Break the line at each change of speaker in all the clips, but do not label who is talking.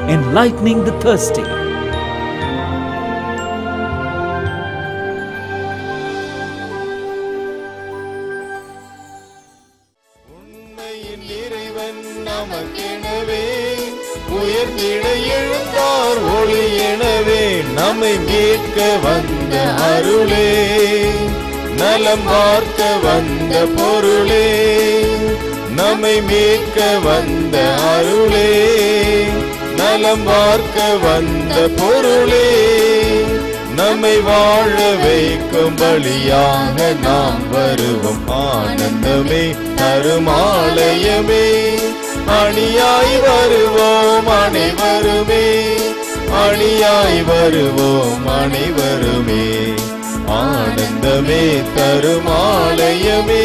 enlightening the thirsty.
உண்மையின் இறைவன் நமக்கெனவே உயர்ந்திட எழுந்தார் ஒளி எனவே நம்மை மீட்க வந்த அருளே நலம் பார்க்க வந்த பொருளே நம்மை மீட்க வந்த அருளே நலம் பார்க்க வந்த பொருளே நம்மை வாழ வைக்கும் பலியாக நாம் வருவோம் ஆனந்தமே தருமாலயமே அணியாய் வருவோம் அனைவருமே அணியாய் வருவோம் அனைவருமே ஆனந்தமே தருமாலயமே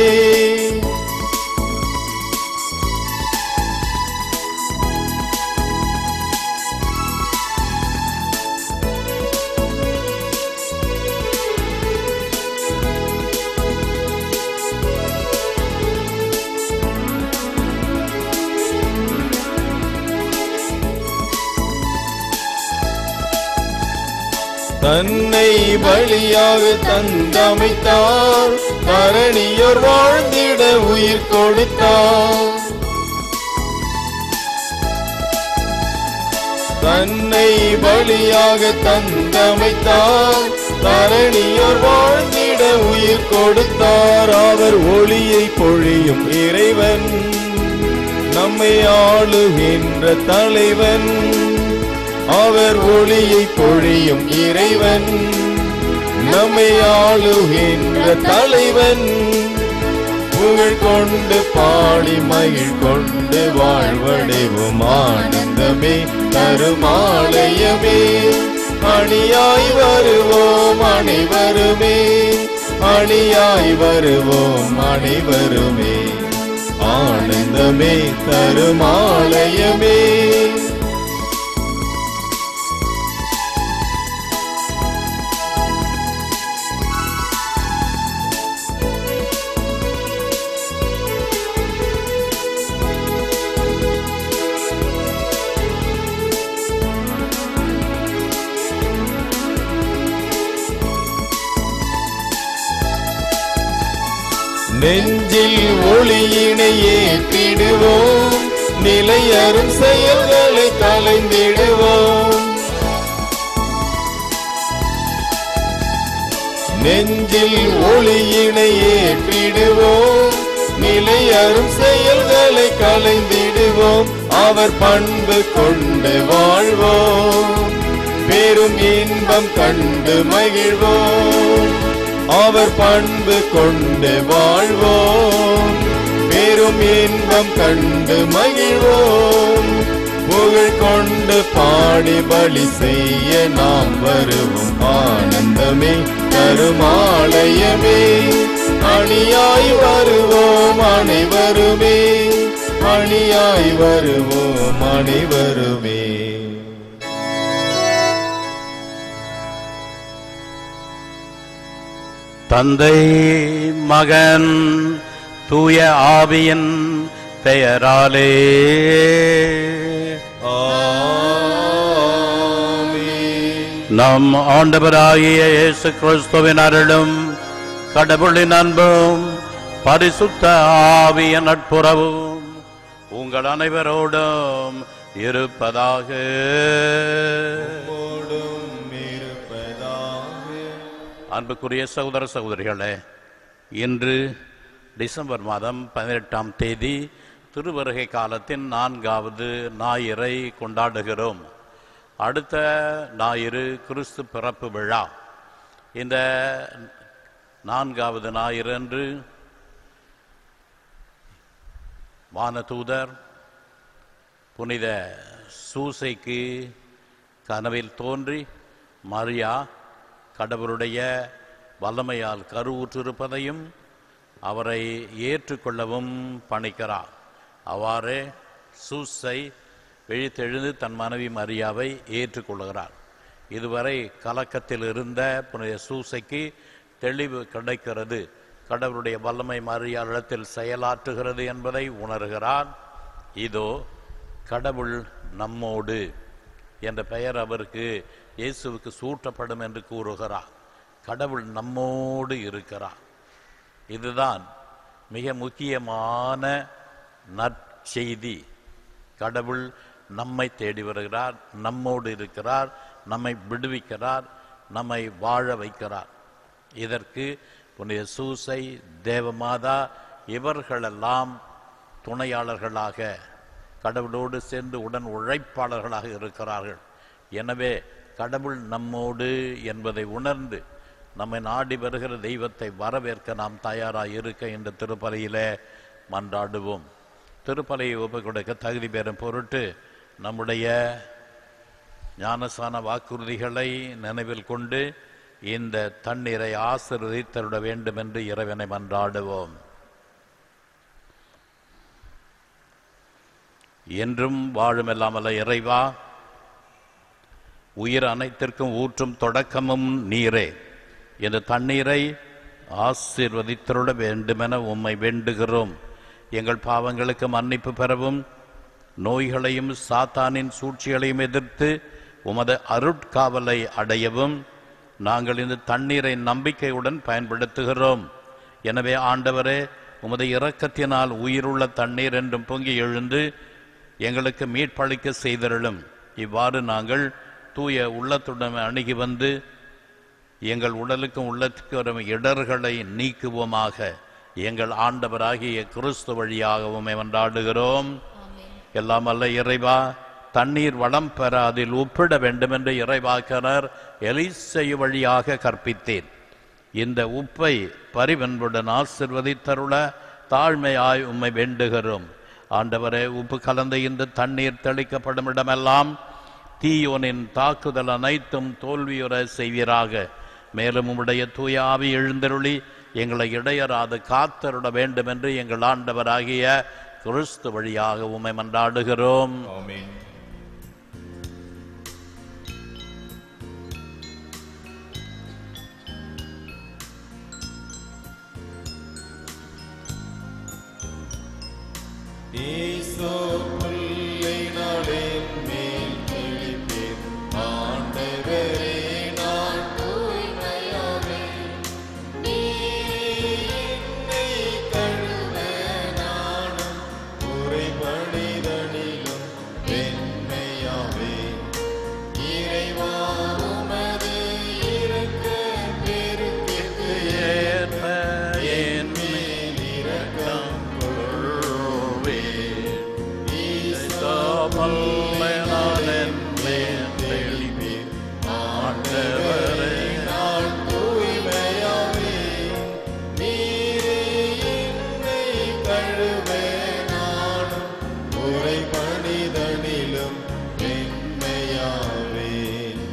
தன்னை பலியாக தந்தமைத்தார் தரணியோர் வாழ்ந்திட உயிர் கொடுத்தார் தன்னை பலியாக தந்தமைத்தார் தரணியோர் வாழ்ந்திட உயிர் கொடுத்தார் அவர் ஒளியை பொழியும் இறைவன் நம்மை ஆளுகின்ற தலைவன் அவர் ஒளியை பொழியும் இறைவன் நம்மை ஆளுகின்ற தலைவன் புகழ் கொண்டு பாடி மகிழ் கொண்டு வாழ்வடைவோம் ஆனந்தமே தருமாலயமே அணியாய் வருவோம் அனைவருமே அணியாய் வருவோம் அனைவருமே ஆனந்தமே தருமாலயமே நெஞ்சில் ஒளியினை ஏற்றிடுவோம் நிலையரும் செயல்களை கலைந்திடுவோம் நெஞ்சில் ஒளியினை ஏற்றிடுவோம் நிலையரும் செயல்களை கலைந்திடுவோம் அவர் பண்பு கொண்டு வாழ்வோம் பெரும் இன்பம் கண்டு மகிழ்வோம் அவர் பண்பு கொண்டு வாழ்வோம் பெரும் இன்பம் கண்டு மகிழ்வோம் புகழ் கொண்டு பாடி பலி செய்ய நாம் வருவோம் ஆனந்தமே கருமாலயமே அணியாய் வருவோம் அனைவருமே அணியாய் வருவோம் அனைவருமே
தந்தை மகன் தூய ஆவியின் பெயராலே
ஆமென்.
நம் ஆண்டவராகிய இயேசு கிறிஸ்துவின் அருளும் கடவுளின் அன்பும் பரிசுத்த ஆவியின் நட்புறவும் உங்கள் அனைவரோடும் இருப்பதாக
உம்மோடும் இருப்பதாக.
அன்புக்குரிய சகோதர சகோதரிகளே இன்று டிசம்பர் மாதம் பதினெட்டாம் தேதி திருவருகை காலத்தின் நான்காவது ஞாயிறை கொண்டாடுகிறோம் அடுத்த ஞாயிறு கிறிஸ்து பிறப்பு விழா இந்த நான்காவது ஞாயிறு அன்று வானதூதர் புனித சூசைக்கு கனவில் தோன்றி மரியா கடவுளுடைய வல்லமையால் கருவுற்றிருப்பதையும் அவரை ஏற்றுக்கொள்ளவும் பணிக்கிறார் அவ்வாறே சூசை விழித்தெழுந்து தன் மனைவி மரியாவை ஏற்றுக்கொள்கிறார் இதுவரை கலக்கத்தில் இருந்த புனித சூசைக்கு தெளிவு கிடைக்கிறது கடவுளுடைய வல்லமை மரியாளிடத்தில் செயலாற்றுகிறது என்பதை உணர்கிறார் இதோ கடவுள் நம்மோடு என்ற பெயர் அவருக்கு இயேசுவுக்கு சூட்டப்படும் என்று கூறுகிறார் கடவுள் நம்மோடு இருக்கிறார் இதுதான் மிக முக்கியமான நற்செய்தி கடவுள் நம்மை தேடி வருகிறார் நம்மோடு இருக்கிறார் நம்மை விடுவிக்கிறார் நம்மை வாழ வைக்கிறார் இதற்கு புனித சூசை தேவமாதா இவர்களெல்லாம் துணையாளர்களாக கடவுளோடு சேர்ந்து உடன் உழைப்பாளர்களாக இருக்கிறார்கள் எனவே கடவுள் நம்மோடு என்பதை உணர்ந்து நம்மை நாடி வருகிற தெய்வத்தை வரவேற்க நாம் தயாராக இருக்க இந்த திருப்பலியிலே மன்றாடுவோம் திருப்பலியை ஒப்புக் கொடுக்க தகுதி பெறும் பொருட்டு நம்முடைய ஞானசான வாக்குறுதிகளை நினைவில் கொண்டு இந்த தண்ணீரை ஆசிர்வதித்தருட வேண்டும் என்று இறைவனை மன்றாடுவோம் என்றும் வாழுமெல்லாமல்ல இறைவா உயிர் அனைத்திற்கும் ஊற்றும் தொடக்கமும் நீரே இந்த தண்ணீரை ஆசீர்வதித்தருட வேண்டுமென உம்மை வேண்டுகிறோம் எங்கள் பாவங்களுக்கு மன்னிப்பு பெறவும் நோய்களையும் சாத்தானின் சூழ்ச்சிகளையும் எதிர்த்து உமது அருட்காவலை அடையவும் நாங்கள் இந்த தண்ணீரை நம்பிக்கையுடன் பயன்படுத்துகிறோம் எனவே ஆண்டவரே உமது இரக்கத்தினால் உயிருள்ள தண்ணீர் என்றும் பொங்கி எழுந்து எங்களுக்கு மீட்பளிக்க செய்தருளும் இவ்வாறு நாங்கள் தூய உள்ளத்துடன் அணுகி வந்து எங்கள் உடலுக்கும் உள்ளத்துக்கு வரும் இடர்களை நீக்குவோமாக எங்கள் ஆண்டவராகிய கிறிஸ்து வழியாகவும் மன்றாடுகிறோம் எல்லாம் அல்ல இறைவா தண்ணீர் வளம் பெற அதில் உப்பிட வேண்டும் என்று இறைவாக்கனர் எலிசெய் வழியாக கற்பித்தேன் இந்த உப்பை பரிவன்புடன் ஆசிர்வதித்தருள தாழ்மையாய் உம்மை வேண்டுகிறோம் ஆண்டவரே உப்பு கலந்த இந்த தண்ணீர் தெளிக்கப்படும் இடமெல்லாம் தீயோனின் தாக்குதல் அனைத்தும் தோல்வியுற செய்வீராக மேலும் உம்முடைய தூய ஆவி எழுந்தருளி எங்களை இடையராது காத்தருட வேண்டும் என்று எங்கள் ஆண்டவராகிய கிறிஸ்து வழியாக உம்மை மன்றாடுகிறோம்
ஆமென் ஈசோ புல்லை நாடேன் மேல் தெளிப்பேன் ஆண்டவரே நான் தூய்மையாவேன் என்னை கழுவ நானும் உறைபணிதனிலும் வெண்மையாவேன் இறைவா உமது இருக்க பெருக்கிற்கு
ஏற்ப என்
மேல் இரக்கம் ஆண்டவரே நான் தூய்மையாவேன் நீரே என்னை கழுவ நானும் உறைபணிதனிலும் வெண்மையாவேன்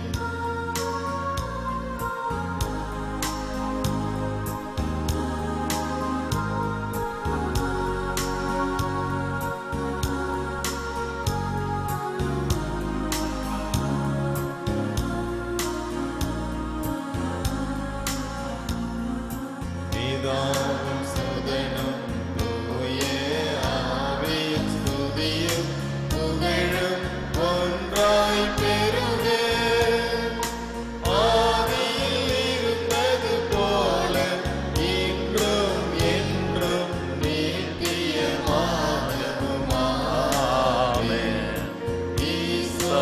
பிதாவும் சுதனும் தூய ஆவியின் ஸ்துதியும் புகழும் ஒன்றாய் பெருக ஆதியில் இருந்தது போல இன்றும் என்றும் நித்தியமானதுமாமே ஈசோ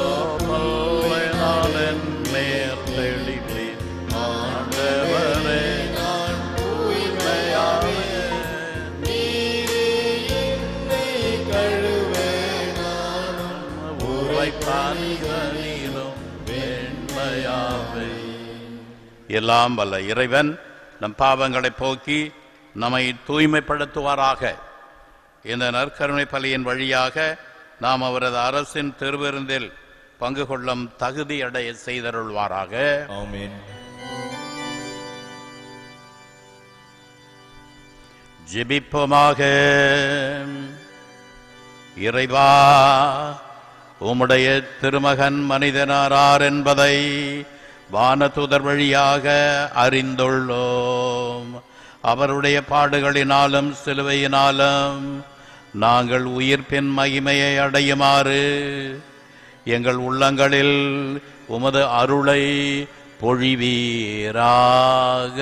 ஆண்டவரே நான் தூய்மையாவேன் நீரே என்னை கழுவ நானும்
உரைப்பானிலும் வெண்மையாவே எல்லாம் வல்ல இறைவன் நம் பாவங்களை போக்கி நம்மை தூய்மைப்படுத்துவாராக இந்த நற்கருணை பலியின் வழியாக நாம் அவரது அரசின் திருவிருந்தில் பங்கு கொள்ளும் தகுதி அடைய செய்தருள்வாராக
ஆமென்
ஜெபிப்போமாக இறைவா உம்முடைய திருமகன் மனிதனாரார் என்பதை வானதுதர் வழியாக அறிந்துள்ளோம் அவருடைய பாடுகளினாலும் சிலுவையினாலும் நாங்கள் உயிர்ப்பின் மகிமையை அடையுமாறு எங்கள் உள்ளங்களில் உமது அருளை பொழிவீராக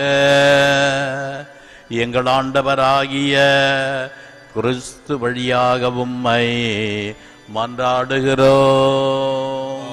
எங்கள் ஆண்டவராகிய கிறிஸ்து வழியாக உம்மை மன்றாடுகிறோம்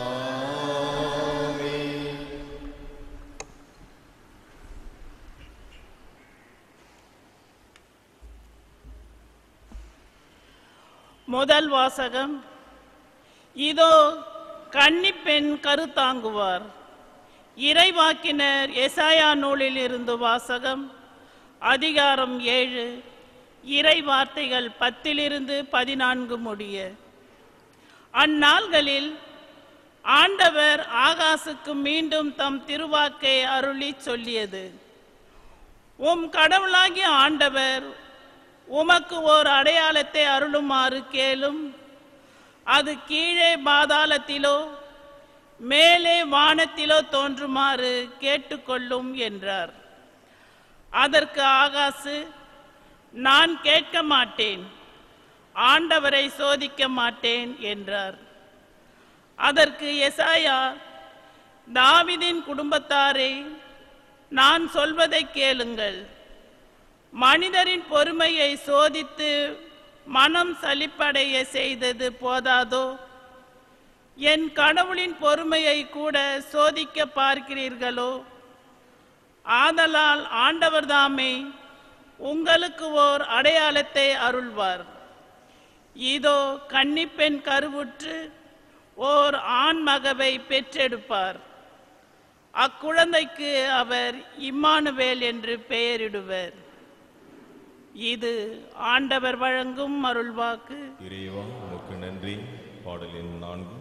முதல் வாசகம் இதோ கன்னிப்பெண் கருத்தாங்குவார் இறைவாக்கினர் எசாயா நூலில் இருந்து வாசகம் அதிகாரம் ஏழு இறை வார்த்தைகள் பத்திலிருந்து பதினான்கு முடிய அந்நாள்களில் ஆண்டவர் ஆகாசுக்கு மீண்டும் தம் திருவாக்கை அருளி சொல்லியது உம் கடவுளாகிய ஆண்டவர் உமக்கு ஓர் அடையாளத்தை அருளுமாறு கேளும் அது கீழே பாதாளத்திலோ மேலே வானத்திலோ தோன்றுமாறு கேட்டுக்கொள்ளும் என்றார் அதற்கு ஆகாசு நான் கேட்க மாட்டேன் ஆண்டவரை சோதிக்க மாட்டேன் என்றார் அதற்கு எசாயா தாவிதின் குடும்பத்தாரே நான் சொல்வதை கேளுங்கள் மனிதரின் பொறுமையை சோதித்து மனம் சலிப்படைய செய்தது போதாதோ என் கடவுளின் பொறுமையை கூட சோதிக்க பார்க்கிறீர்களோ ஆதலால் ஆண்டவர்தாமே உங்களுக்கு ஓர் அடையாளத்தை அருள்வார் இதோ கன்னிப்பெண் கருவுற்று ஓர் ஆண் மகவை பெற்றெடுப்பார் அக்குழந்தைக்கு அவர் இம்மானுவேல் என்று பெயரிடுவர் இது ஆண்டவர் வழங்கும் அருள்வாக்கு
இறைவா உமக்கு நன்றி பாடல் எண் நான்கு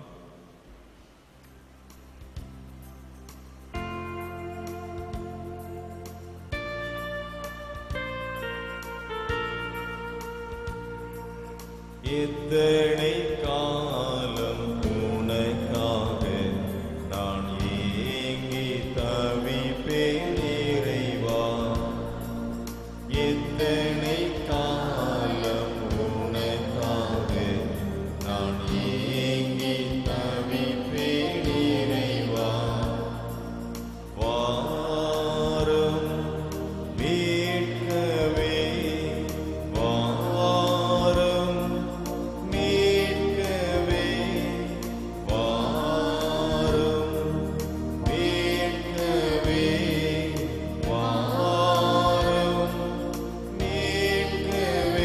எத்தனை காலம் உனக்காக நான் ஏங்கி தவிப்பேன் இறைவா எத்தனை காலம் உனக்காக நான் ஏங்கி தவிப்பேன் இறைவா வாரும் மீட்கவே வாரும் மீட்கவே வாரும் மீட்கவே வாரும் மீட்கவே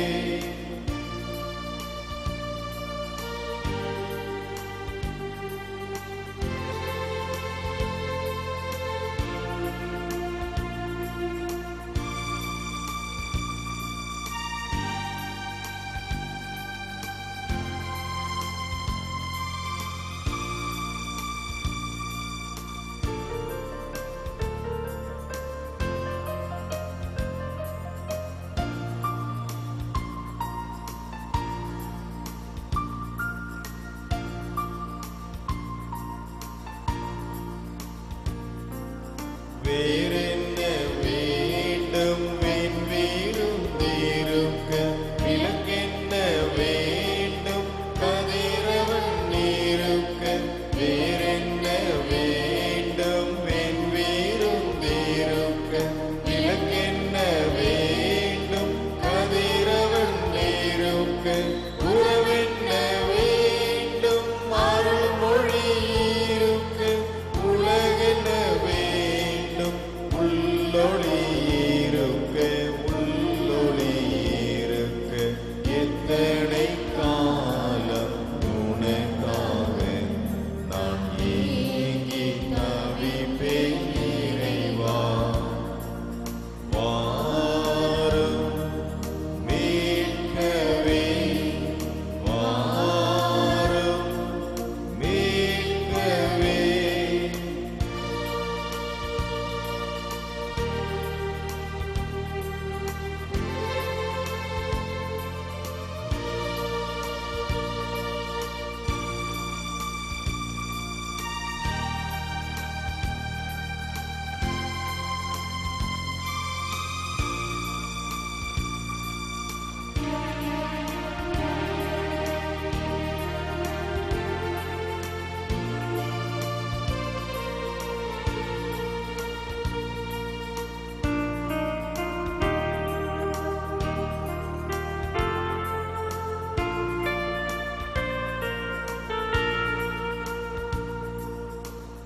வேறென்ன வேண்டும் என் வீடும் தீருக்க விளக்கென்ன வேண்டும் கதிரவன் நீருக்க வேறென்ன வேண்டும் என் வீடும் தீருக்க விளக்கென்ன வேண்டும் கதிரவன் நீருக்க உறவென்ன வேண்டும் அருள்மொழி இருக்க உலகென்ன வேண்டும்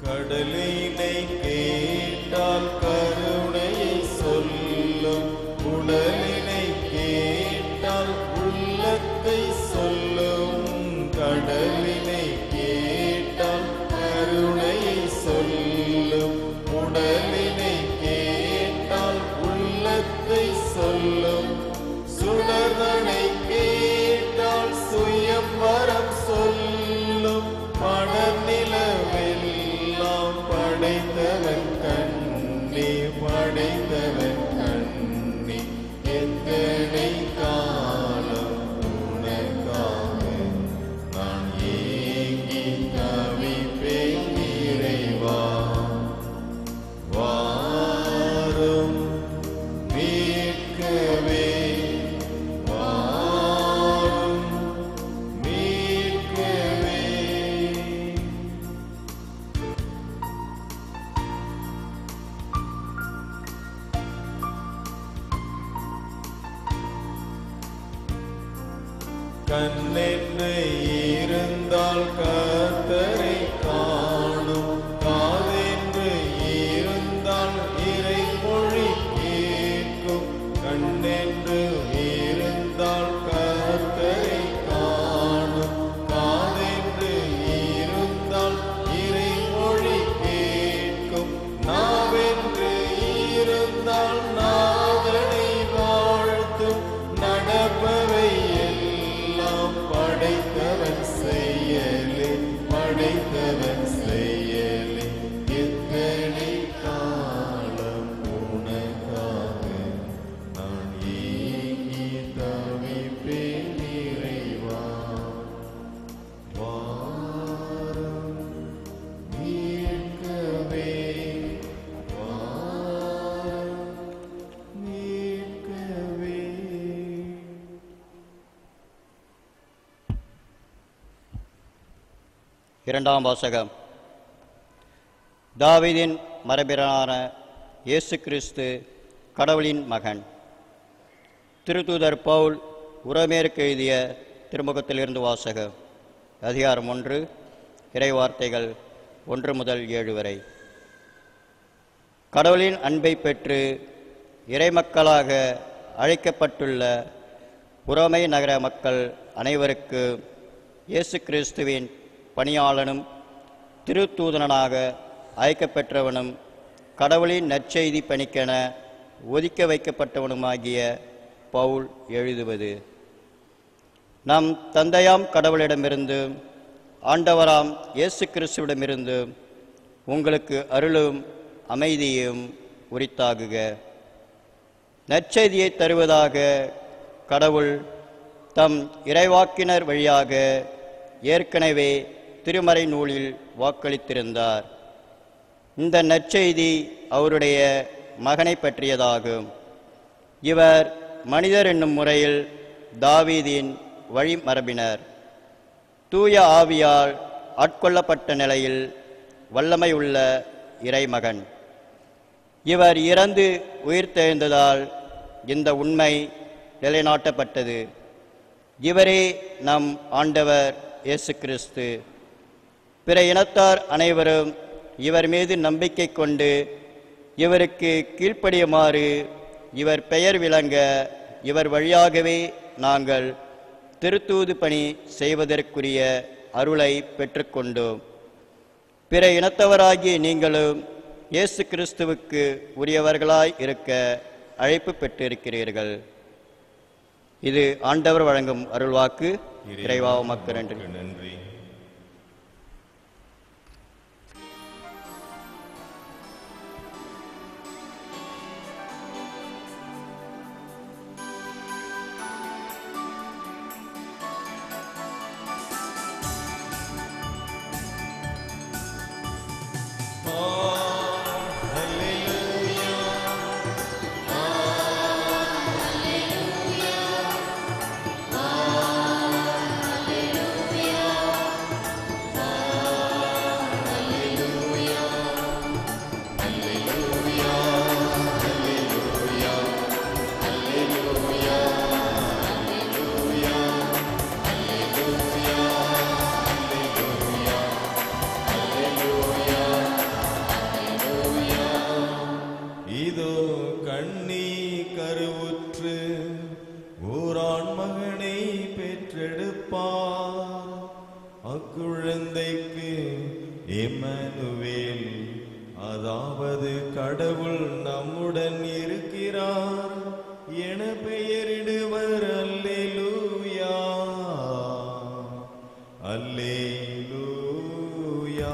கடலினை கேட்டால் கருணையை சொல்லும் உடலினை கேட்டால் உள்ளத்தை சொல்லும் கடலினை கேட்டால் கருணையை சொல்லும் உடலினை கேட்டால் உள்ளத்தை சொல்லும் சுடர்தனை கேட்டால் சுயம் வரம் சொல்லும் படநிலவெல்லாம் படைத்தவன் கண்ணே படைத்தவன் கண்ணே எத்தனை காலம் உனக்காக நான் ஏங்கி தவிப்பேன் இறைவா வாரும் மீட்கவே வாரும் மீட்கவே கண்ணென்று இருந்தால் கர்த்தரை காணும் காதென்று இருந்தால் இறை மொழி கேட்கும் கண்ணென்று இருந்தால் கர்த்தரை காணும் காதென்று இருந்தால் இறை மொழி கேட்கும் நாவென்று இருந்தால் நாதனை வாழ்த்தும் நடப்பவை எல்லாம் படைத்தவன் செயலே படைத்தவன் செயலே எத்தனை காலம் உனக்காக நான் ஏங்கி தவிப்பேன் இறைவா வாரம் மீட்கவே வாரம் மீட்கவே
இரண்டாம் வாசகம் தாவீதின் மரபினரான இயேசு கிறிஸ்து கடவுளின் மகன் திருத்தூதர் பவுல் உரமேற்கு எழுதிய திருமுகத்திலிருந்து வாசகம் அதிகாரம் ஒன்று இறைவார்த்தைகள் ஒன்று முதல் ஏழு வரை கடவுளின் அன்பை பெற்று இறைமக்களாக அழைக்கப்பட்டுள்ள புறமை நகர மக்கள் அனைவருக்கு இயேசு கிறிஸ்துவின் பணியாளனும் திருத்தூதனாக அழைக்கப்பெற்றவனும் கடவுளின் நற்செய்தி பணிக்கென ஒதுக்க வைக்கப்பட்டவனுமாகிய பவுல் எழுதுவது நம் தந்தையாம் கடவுளிடமிருந்து ஆண்டவராம் இயேசு கிறிஸ்துவிடமிருந்து உங்களுக்கு அருளும் அமைதியும் உரித்தாகுக நற்செய்தியை தருவதாக கடவுள் தம் இறைவாக்கினர் வழியாக ஏற்கனவே திருமறை நூலில் வாக்களித்திருந்தார் இந்த நற்செய்தி அவருடைய மகனை பற்றியதாகும் இவர் மனிதர் என்னும் முறையில் தாவீதின் வழிமரபினர் தூய ஆவியால் ஆட்கொள்ளப்பட்ட நிலையில் வல்லமை உள்ள இறைமகன் இவர் இறந்து உயிர்த்தெழுந்ததால் இந்த உண்மை நிலைநாட்டப்பட்டது இவரே நம் ஆண்டவர் இயேசு கிறிஸ்து பிற இனத்தார் அனைவரும் இவர் மீது நம்பிக்கை கொண்டு இவருக்கு கீழ்ப்படியுமாறு இவர் பெயர் விளங்க இவர் வழியாகவே நாங்கள் திருத்தூது பணி செய்வதற்குரிய அருளை பெற்றுக்கொண்டோம் பிற இனத்தவராகிய நீங்களும் இயேசு கிறிஸ்துவுக்கு உரியவர்களாய் இருக்க அழைப்பு பெற்றிருக்கிறீர்கள் இது ஆண்டவர் வழங்கும் அருள்வாக்கு இறைவா உமக்கு நன்றி
நன்றி
Hallelujah.
அதாவது கடவுள் நம்முடன் இருக்கிறார் என பெயரிடுவர் அல்லேலூயா அல்லேலூயா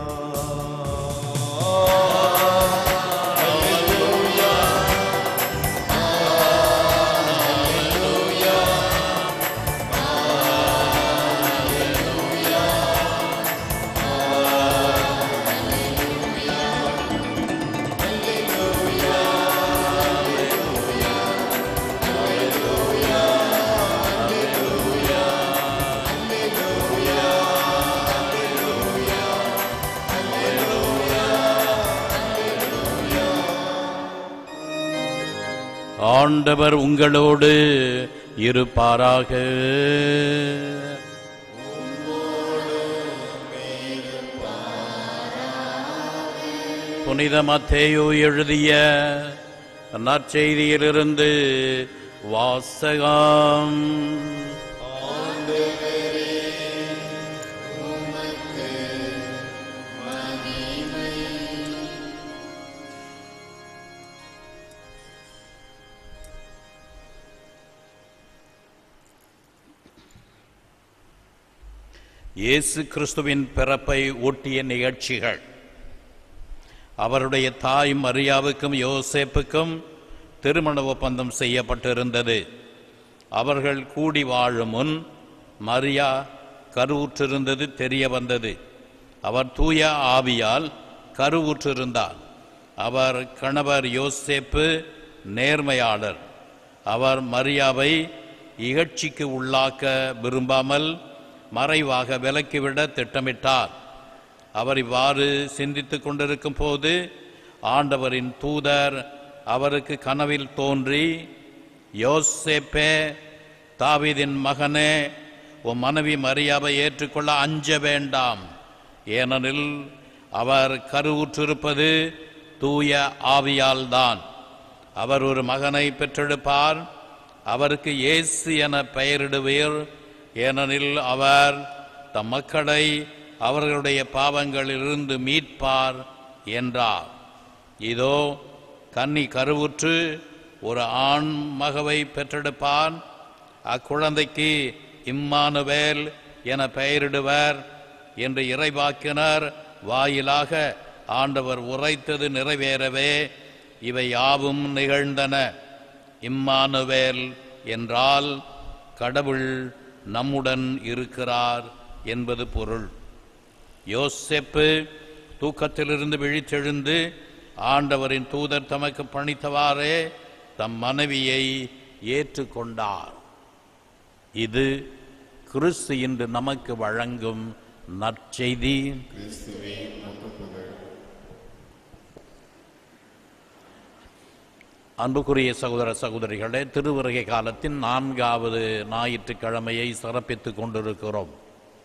ஆண்டவர் உங்களோடு இருப்பாராக புனித மத்தேயு எழுதிய நற்செய்தியிலிருந்து வாசகம் இயேசு கிறிஸ்துவின் பிறப்பை ஒட்டிய நிகழ்ச்சிகள் அவருடைய தாய் மரியாவுக்கும் யோசேப்புக்கும் திருமண ஒப்பந்தம் செய்யப்பட்டிருந்தது அவர்கள் கூடி வாழும் முன் மரியா கருவுற்றிருந்தது தெரிய வந்தது அவர் தூய ஆவியால் கருவுற்றிருந்தார் அவர் கணவர் யோசேப்பு நேர்மையாளர் அவர் மரியாவை இகழ்ச்சிக்கு உள்ளாக்க விரும்பாமல் மறைவாக விலக்கிவிட திட்டமிட்டார் அவர் இவ்வாறு சிந்தித்துக் கொண்டிருக்கும் போது ஆண்டவரின் தூதர் அவருக்கு கனவில் தோன்றி யோசேப்பே தாவீதின் மகனே உன் மனைவி மரியாவை ஏற்றுக்கொள்ள அஞ்ச வேண்டாம் ஏனெனில் அவர் கருவுற்றிருப்பது தூய ஆவியால்தான் அவர் ஒரு மகனை பெற்றெடுப்பார் அவருக்கு இயேசு என பெயரிடுவீர் ஏனெனில் அவர் தம் மக்களை அவர்களுடைய பாவங்களிலிருந்து மீட்பார் என்றார் இதோ கன்னி கருவுற்று ஒரு ஆண் மகவை பெற்றெடுப்பார் அக்குழந்தைக்கு இம்மானுவேல் என பெயரிடுவர் என்று இறைவாக்கினர் வாயிலாக ஆண்டவர் உரைத்தது நிறைவேறவே இவை யாவும் நிகழ்ந்தன இம்மானுவேல் என்றால் கடவுள் நம்முடன் இருக்கிறார் என்பது பொருள் யோசேப்பு தூக்கத்திலிருந்து விழித்தெழுந்து ஆண்டவரின் தூதர் தமக்கு பணித்தவாறே தம் மனைவியை ஏற்றுக்கொண்டார் இது கிறிஸ்து இன்று நமக்கு வழங்கும் நற்செய்தி அன்புக்குரிய சகோதர சகோதரிகளே திருவருகை காலத்தின் நான்காவது ஞாயிற்றுக்கிழமையை சிறப்பித்துக் கொண்டிருக்கிறோம்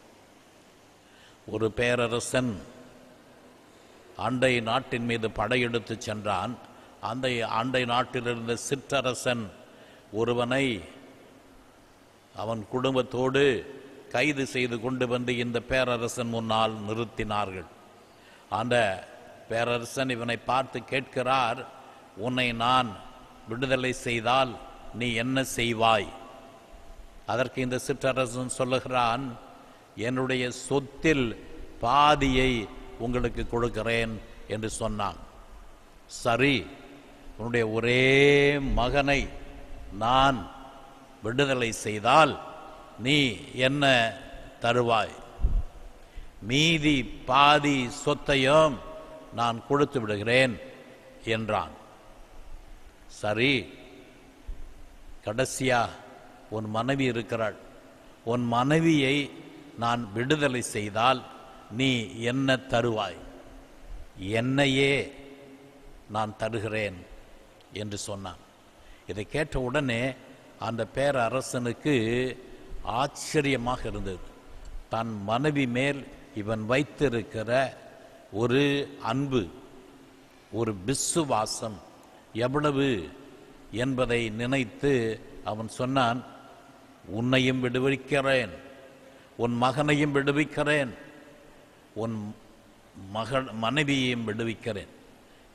ஒரு பேரரசன் அண்டை நாட்டின் மீது படையெடுத்து சென்றான் அந்த அண்டை நாட்டில் இருந்த சிற்றரசன் ஒருவனை அவன் குடும்பத்தோடு கைது செய்து கொண்டு வந்து இந்த பேரரசன் முன்னால் நிறுத்தினார்கள் அந்த பேரரசன் இவனை பார்த்து கேட்கிறார் உன்னை நான் விடுதலை செய்தால் நீ என்ன செய்வாய் அதற்கு இந்த சிற்றரசன் சொல்லுகிறான் என்னுடைய சொத்தில் பாதியை உங்களுக்கு கொடுக்கிறேன் என்று சொன்னான் சரி உன்னுடைய ஒரே மகனை நான் விடுதலை செய்தால் நீ என்ன தருவாய் மீதி பாதி சொத்தையும் நான் கொடுத்து விடுகிறேன் என்றான் சரி கடைசியா உன் மனைவி இருக்கிறாள் உன் மனைவியை நான் விடுதலை செய்தால் நீ என்ன தருவாய் என்னையே நான் தருகிறேன் என்று சொன்னான் இதை கேட்ட உடனே அந்த பேரரசனுக்கு ஆச்சரியமாக இருந்தது தன் மனைவி மேல் இவன் வைத்திருக்கிற ஒரு அன்பு ஒரு விசுவாசம் எவ்வளவு என்பதை நினைத்து அவன் சொன்னான் உன்னையும் விடுவிக்கிறேன் உன் மகனையும் விடுவிக்கிறேன் உன் மகள் மனைவியையும் விடுவிக்கிறேன்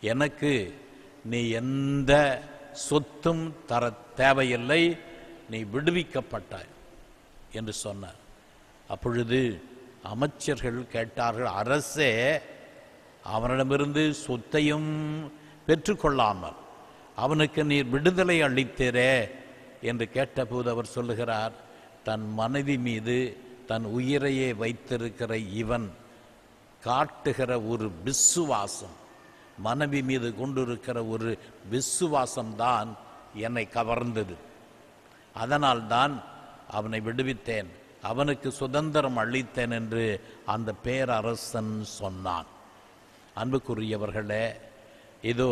எனக்கு நீ எந்த சொத்தும் தர தேவையில்லை நீ விடுவிக்கப்பட்டாய் என்று சொன்னார் அப்பொழுது அமைச்சர்கள் கேட்டார்கள் அரசே அவனிடமிருந்து சொத்தையும் பெற்றுக்கொள்ளாமல் அவனுக்கு நீர் விடுதலை அளித்தீரே என்று கேட்டபோது அவர் சொல்லுகிறார் தன் மனைவி மீது தன் உயிரையே வைத்திருக்கிற இவன் காட்டுகிற ஒரு விசுவாசம் மனைவி மீது கொண்டிருக்கிற ஒரு விசுவாசம்தான் என்னை கவர்ந்தது அதனால்தான் அவனை விடுவித்தேன் அவனுக்கு சுதந்திரம் அளித்தேன் என்று அந்த பேரரசன் சொன்னான் அன்புக்குரியவர்களே இதோ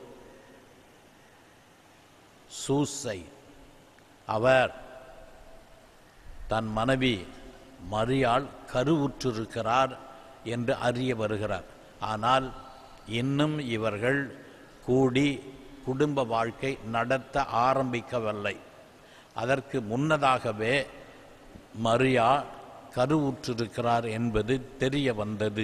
சூசை அவர் தன் மனைவி மரியாள் கருவுற்றிருக்கிறார் என்று அறிய வருகிறார் ஆனால் இன்னும் இவர்கள் கூடி குடும்ப வாழ்க்கை நடத்த ஆரம்பிக்கவில்லை அதற்கு முன்னதாகவே மரியா கருவுற்றிருக்கிறார் என்பது தெரிய வந்தது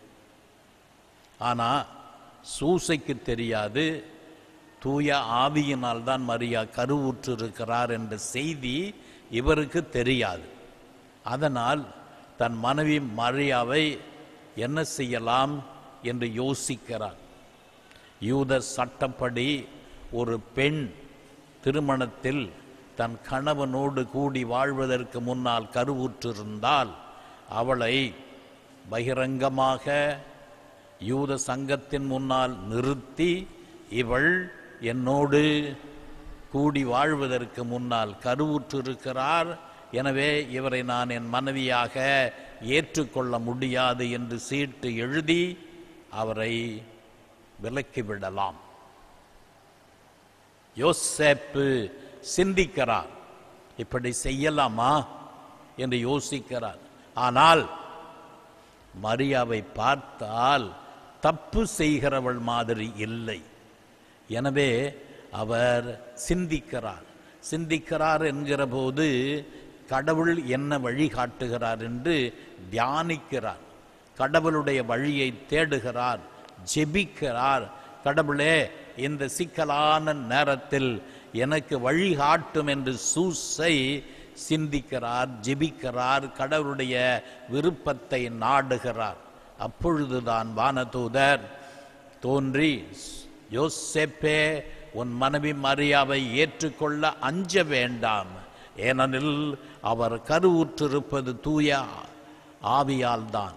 ஆனால் சூசைக்கு தெரியாது தூய ஆவியினால் தான் மரியா கருவுற்றிருக்கிறார் என்ற செய்தி இவருக்கு தெரியாது அதனால் தன் மனைவி மரியாவை என்ன செய்யலாம் என்று யோசிக்கிறார் யூத சட்டப்படி ஒரு பெண் திருமணத்தில் தன் கணவனோடு கூடி வாழ்வதற்கு முன்னால் கருவுற்றிருந்தால் அவளை பகிரங்கமாக யூத சங்கத்தின் முன்னால் நிறுத்தி இவள் என்னோடு கூடி வாழ்வதற்கு முன்னால் கருவுற்றிருக்கிறார் எனவே இவரை நான் என் மனைவியாக ஏற்றுக்கொள்ள முடியாது என்று சீட்டு எழுதி அவரை விலக்கிவிடலாம் யோசேப்பு சிந்திக்கிறார் இப்படி செய்யலாமா என்று யோசிக்கிறார் ஆனால் மரியாவை பார்த்தால் தப்பு செய்கிறவள் மாதிரி இல்லை எனவே அவர் சிந்திக்கிறார் சிந்திக்கிறார் என்கிற போது கடவுள் என்ன வழி காட்டுகிறார் என்று தியானிக்கிறார் கடவுளுடைய வழியை தேடுகிறார் ஜெபிக்கிறார் கடவுளே இந்த சிக்கலான நேரத்தில் எனக்கு வழி காட்டும் என்று சூசை சிந்திக்கிறார் ஜெபிக்கிறார் கடவுளுடைய விருப்பத்தை நாடுகிறார் அப்பொழுதுதான் வானதூதர் தோன்றி யோசேப்பே உன் மனைவி மரியாவை ஏற்றுக்கொள்ள அஞ்ச வேண்டாம் ஏனெனில் அவர் கருவுற்றிருப்பது தூய ஆவியால் தான்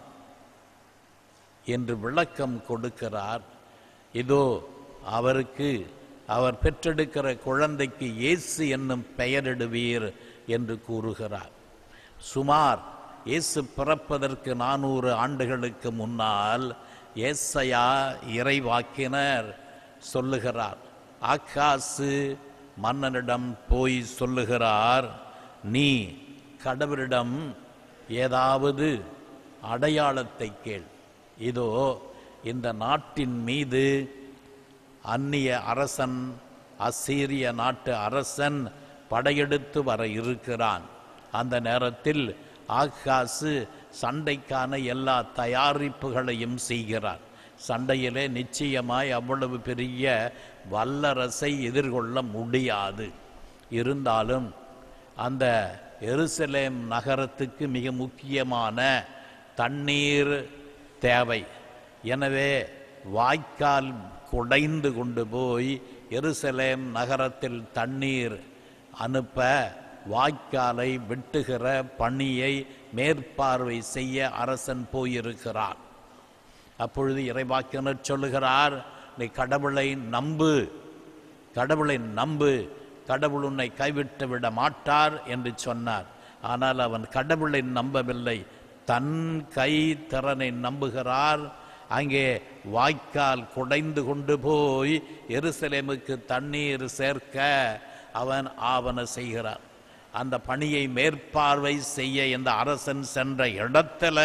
என்று விளக்கம் கொடுக்கிறார் இதோ அவருக்கு அவர் பெற்றெடுக்கிற குழந்தைக்கு இயேசு என்னும் பெயரிடுவீர் என்று கூறுகிறார் சுமார் இயேசு பிறப்பதற்கு நானூறு ஆண்டுகளுக்கு முன்னால் ஏசையா இறைவாக்கினர் சொல்லுகிறார் ஆக்காசு மன்னனிடம் போய் சொல்லுகிறார் நீ கடவுளிடம் ஏதாவது அடையாளத்தை கேள் இதோ இந்த நாட்டின் மீது அந்நிய அரசன் அசீரிய நாட்டு அரசன் படையெடுத்து வர இருக்கிறான் அந்த நேரத்தில் ஆகாசு சண்டைக்கான எல்லா தயாரிப்புகளையும் செய்கிறார் சண்டையிலே நிச்சயமாய் அவ்வளவு பெரிய வல்லரசை எதிர்கொள்ள முடியாது இருந்தாலும் அந்த எருசலேம் நகரத்துக்கு மிக முக்கியமான தண்ணீர் தேவை எனவே வாய்க்கால் குடைந்து கொண்டு போய் எருசலேம் நகரத்தில் தண்ணீர் அனுப்ப வாய்க்காலை வெட்டுகிற பணியை மேற்பார்வை செய்ய அரசன் போயிருக்கிறார் அப்பொழுது இறைவாக்கினர் சொல்லுகிறார் நீ கடவுளை நம்பு கடவுளை நம்பு கடவுள் உன்னை கைவிட்டு விட மாட்டார் என்று சொன்னார் ஆனால் அவன் கடவுளை நம்பவில்லை தன் கை திறனை நம்புகிறார் அங்கே வாய்க்கால் குடைந்து கொண்டு போய் எருசலேமுக்கு தண்ணீர் சேர்க்க அவன் ஆவண செய்கிறார் அந்த பணியை மேற்பார்வை செய்ய இந்த அரசன் சென்ற இடத்துல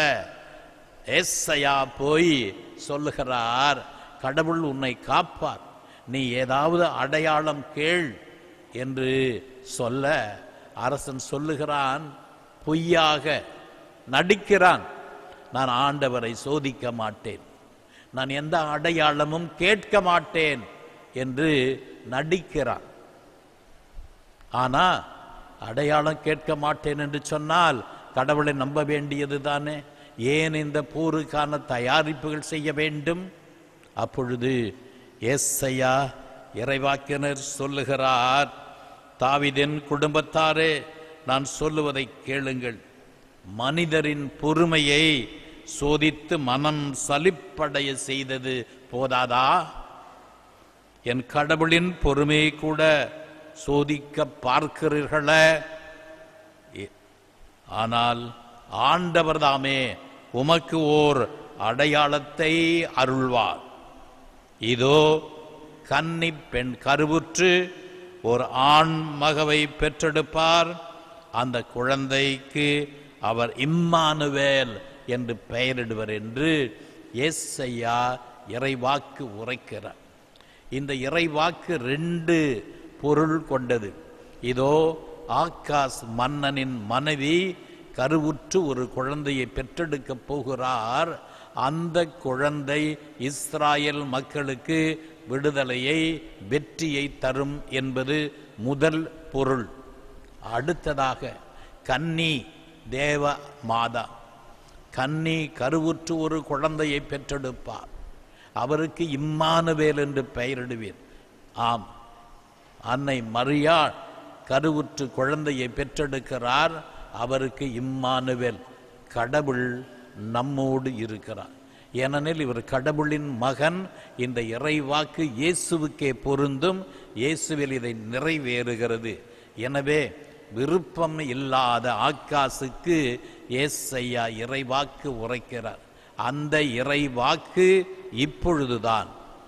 ஏசையா போய் சொல்லுகிறார் கடவுள் உன்னை காப்பார் நீ ஏதாவது அடையாளம் கேள் என்று சொல்ல அரசன் சொல்லுகிறான் பொய்யாக நடிக்கிறான் நான் ஆண்டவரை சோதிக்க மாட்டேன் நான் எந்த அடையாளமும் கேட்க மாட்டேன் என்று நடிக்கிறார் ஆனா அடையாளம் கேட்க மாட்டேன் என்று சொன்னால் கடவுளை நம்ப வேண்டியது தானே ஏன் இந்த போருக்கான தயாரிப்புகள் செய்ய வேண்டும் அப்பொழுது ஏசையா இறைவாக்கினர் சொல்லுகிறார் தாவிதின் குடும்பத்தாரே நான் சொல்லுவதை கேளுங்கள் மனிதரின் பொறுமையை சோதித்து மனம் சலிப்படைய செய்தது போதாதா என் கடவுளின் பொறுமையை கூட சோதிக்க பார்க்கிறீர்களே எ- ஆனால் ஆண்டவர் தாமே உமக்கு ஓர் அடையாளத்தை அருள்வார் இதோ கன்னி பெண் கருவுற்று ஒரு ஆண் மகவை பெற்றெடுப்பார் அந்த குழந்தைக்கு அவர் இம்மானுவேல் என்று பெயரிடுவர் என்று ஏசையா இறைவாக்கு உரைக்கிறார் இந்த இறைவாக்கு ரெண்டு பொருள் கொண்டது இதோ ஆகாஸ் மன்னனின் மனைவி கருவுற்று ஒரு குழந்தையை பெற்றெடுக்கப் போகிறார் அந்த குழந்தை இஸ்ராயல் மக்களுக்கு விடுதலையை வெற்றியை தரும் என்பது முதல் பொருள் அடுத்ததாக கன்னி தேவ மாதா கன்னி கருவுற்று ஒரு குழந்தையை பெற்றெடுப்பார் அவருக்கு இம்மானுவேல் என்று பெயரிடுவீர் ஆம் அன்னை மரியாள் கருவுற்று குழந்தையை பெற்றெடுக்கிறார் அவருக்கு இம்மானுவேல் கடவுள் நம்மோடு இருக்கிறார் ஏனெனில் இவர் கடவுளின் மகன் இந்த இறைவாக்கு இயேசுவுக்கே பொருந்தும் இயேசுவில் இதை நிறைவேறுகிறது எனவே விருப்பம் இல்லாத ஆக்காசுக்கு ஏசையா இறைவாக்கு உரைக்கிறார் அந்த இறைவாக்கு இப்பொழுதுதான்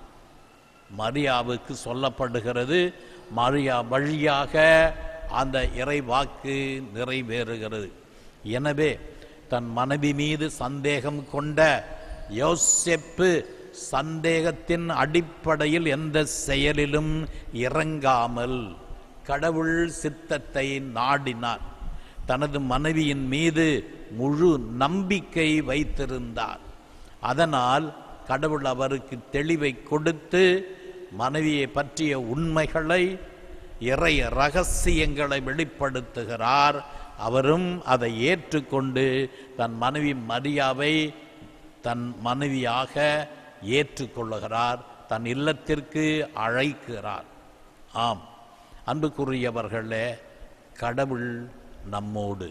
மரியாவுக்கு சொல்லப்படுகிறது மரியா வழியாக அந்த இறைவாக்கு நிறைவேறுகிறது எனவே தன் மனைவி மீது சந்தேகம் கொண்ட யோசேப்பு சந்தேகத்தின் அடிப்படையில் எந்த செயலிலும் இறங்காமல் கடவுள் சித்தத்தை நாடினார் தனது மனைவியின் மீது முழு நம்பிக்கை வைத்திருந்தார் அதனால் கடவுள் அவருக்கு தெளிவை கொடுத்து மனைவியை பற்றிய உண்மைகளை இறை ரகசியங்களை வெளிப்படுத்துகிறார் அவரும் அதை ஏற்றுக்கொண்டு தன் மனைவி மரியாவை தன் மனைவியாக ஏற்றுக்கொள்ளுகிறார் தன் இல்லத்திற்கு அழைக்கிறார் ஆம் அன்புக்குரியவர்களே கடவுள் நம்மோடு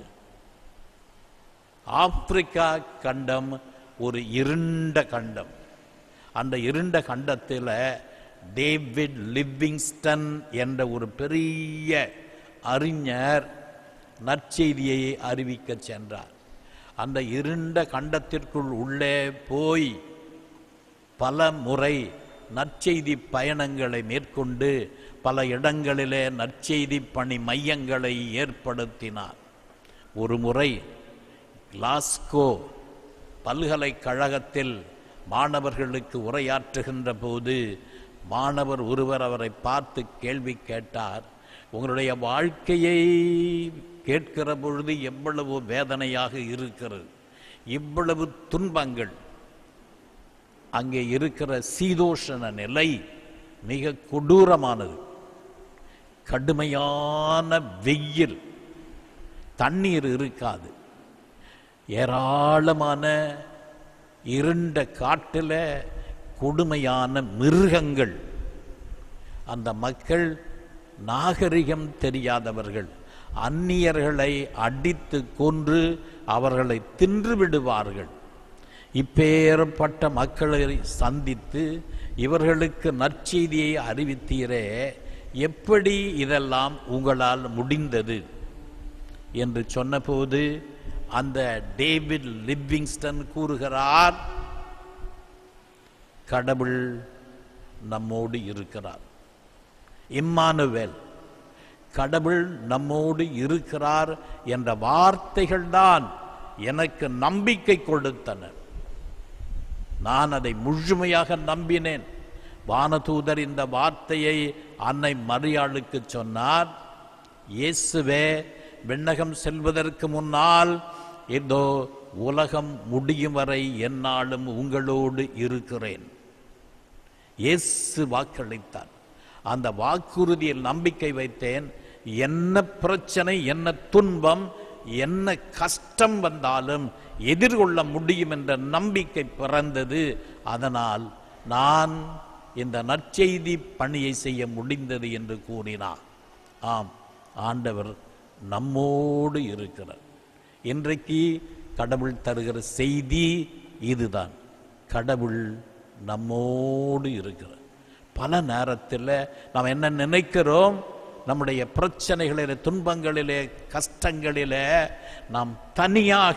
ஆப்பிரிக்கா கண்டம் ஒரு இருண்ட கண்டம் அந்த இருண்ட கண்டத்தில் டேவிட் லிவிங்ஸ்டன் என்ற ஒரு பெரிய அறிஞர் நற்செய்தியை அறிவிக்க சென்றார் அந்த இருண்ட கண்டத்திற்குள் உள்ளே போய் பல முறை நற்செய்தி பயணங்களை மேற்கொண்டு பல இடங்களிலே நற்செய்தி பணி மையங்களை ஏற்படுத்தினார் ஒரு முறை கிளாஸ்கோ பல்கலைக்கழகத்தில் மாணவர்களுக்கு உரையாற்றுகின்ற போது மாணவர் ஒருவர் அவரை பார்த்து கேள்வி கேட்டார் உங்களுடைய வாழ்க்கையை கேட்கிற பொழுது எவ்வளவு வேதனையாக இருக்கிறது இவ்வளவு துன்பங்கள் அங்கே இருக்கிற சீதோஷண நிலை மிக கொடூரமானது கடுமையான வெயில் தண்ணீர் இருக்காது ஏராளமான இருண்ட காட்டில் கொடுமையான மிருகங்கள் அந்த மக்கள் நாகரிகம் தெரியாதவர்கள் அந்நியர்களை அடித்து கொன்று அவர்களை தின்று விடுவார்கள் இப்பேற்பட்ட மக்களை சந்தித்து இவர்களுக்கு நற்செய்தியை அறிவித்தீரே எப்படி இதெல்லாம் உங்களால் முடிந்தது என்று சொன்னபோது அந்த டேவிட் லிவிங்ஸ்டன் கூறுகிறார் கடவுள் நம்மோடு இருக்கிறார் இம்மானுவேல் கடவுள் நம்மோடு இருக்கிறார் என்ற வார்த்தைகள் தான் எனக்கு நம்பிக்கை கொடுத்தன நான் அதை முழுமையாக நம்பினேன் வானதூதர் இந்த வார்த்தையை அன்னை மரியாளுக்கு சொன்னார் இயேசுவே விண்ணகம் செல்வதற்கு முன்னால் இதோ உலகம் முடியும் வரை எந்நாளும் உங்களோடு இருக்கிறேன் இயேசு வாக்களித்தார் அந்த வாக்குறுதியில் நம்பிக்கை வைத்தேன் என்ன பிரச்சனை என்ன துன்பம் என்ன கஷ்டம் வந்தாலும் எதிர்கொள்ள முடியும் என்ற நம்பிக்கை பிறந்தது அதனால் நான் இந்த நற்செய்தி பணியை செய்ய முடிந்தது என்று கூறினார் ஆம் ஆண்டவர் நம்மோடு இருக்கிறார் இன்றைக்கு கடவுள் தருகிற செய்தி இதுதான் கடவுள் நம்மோடு இருக்கிறார் பல நேரத்தில் நாம் என்ன நினைக்கிறோம் நம்முடைய பிரச்சனைகளிலே துன்பங்களிலே கஷ்டங்களிலே நாம் தனியாக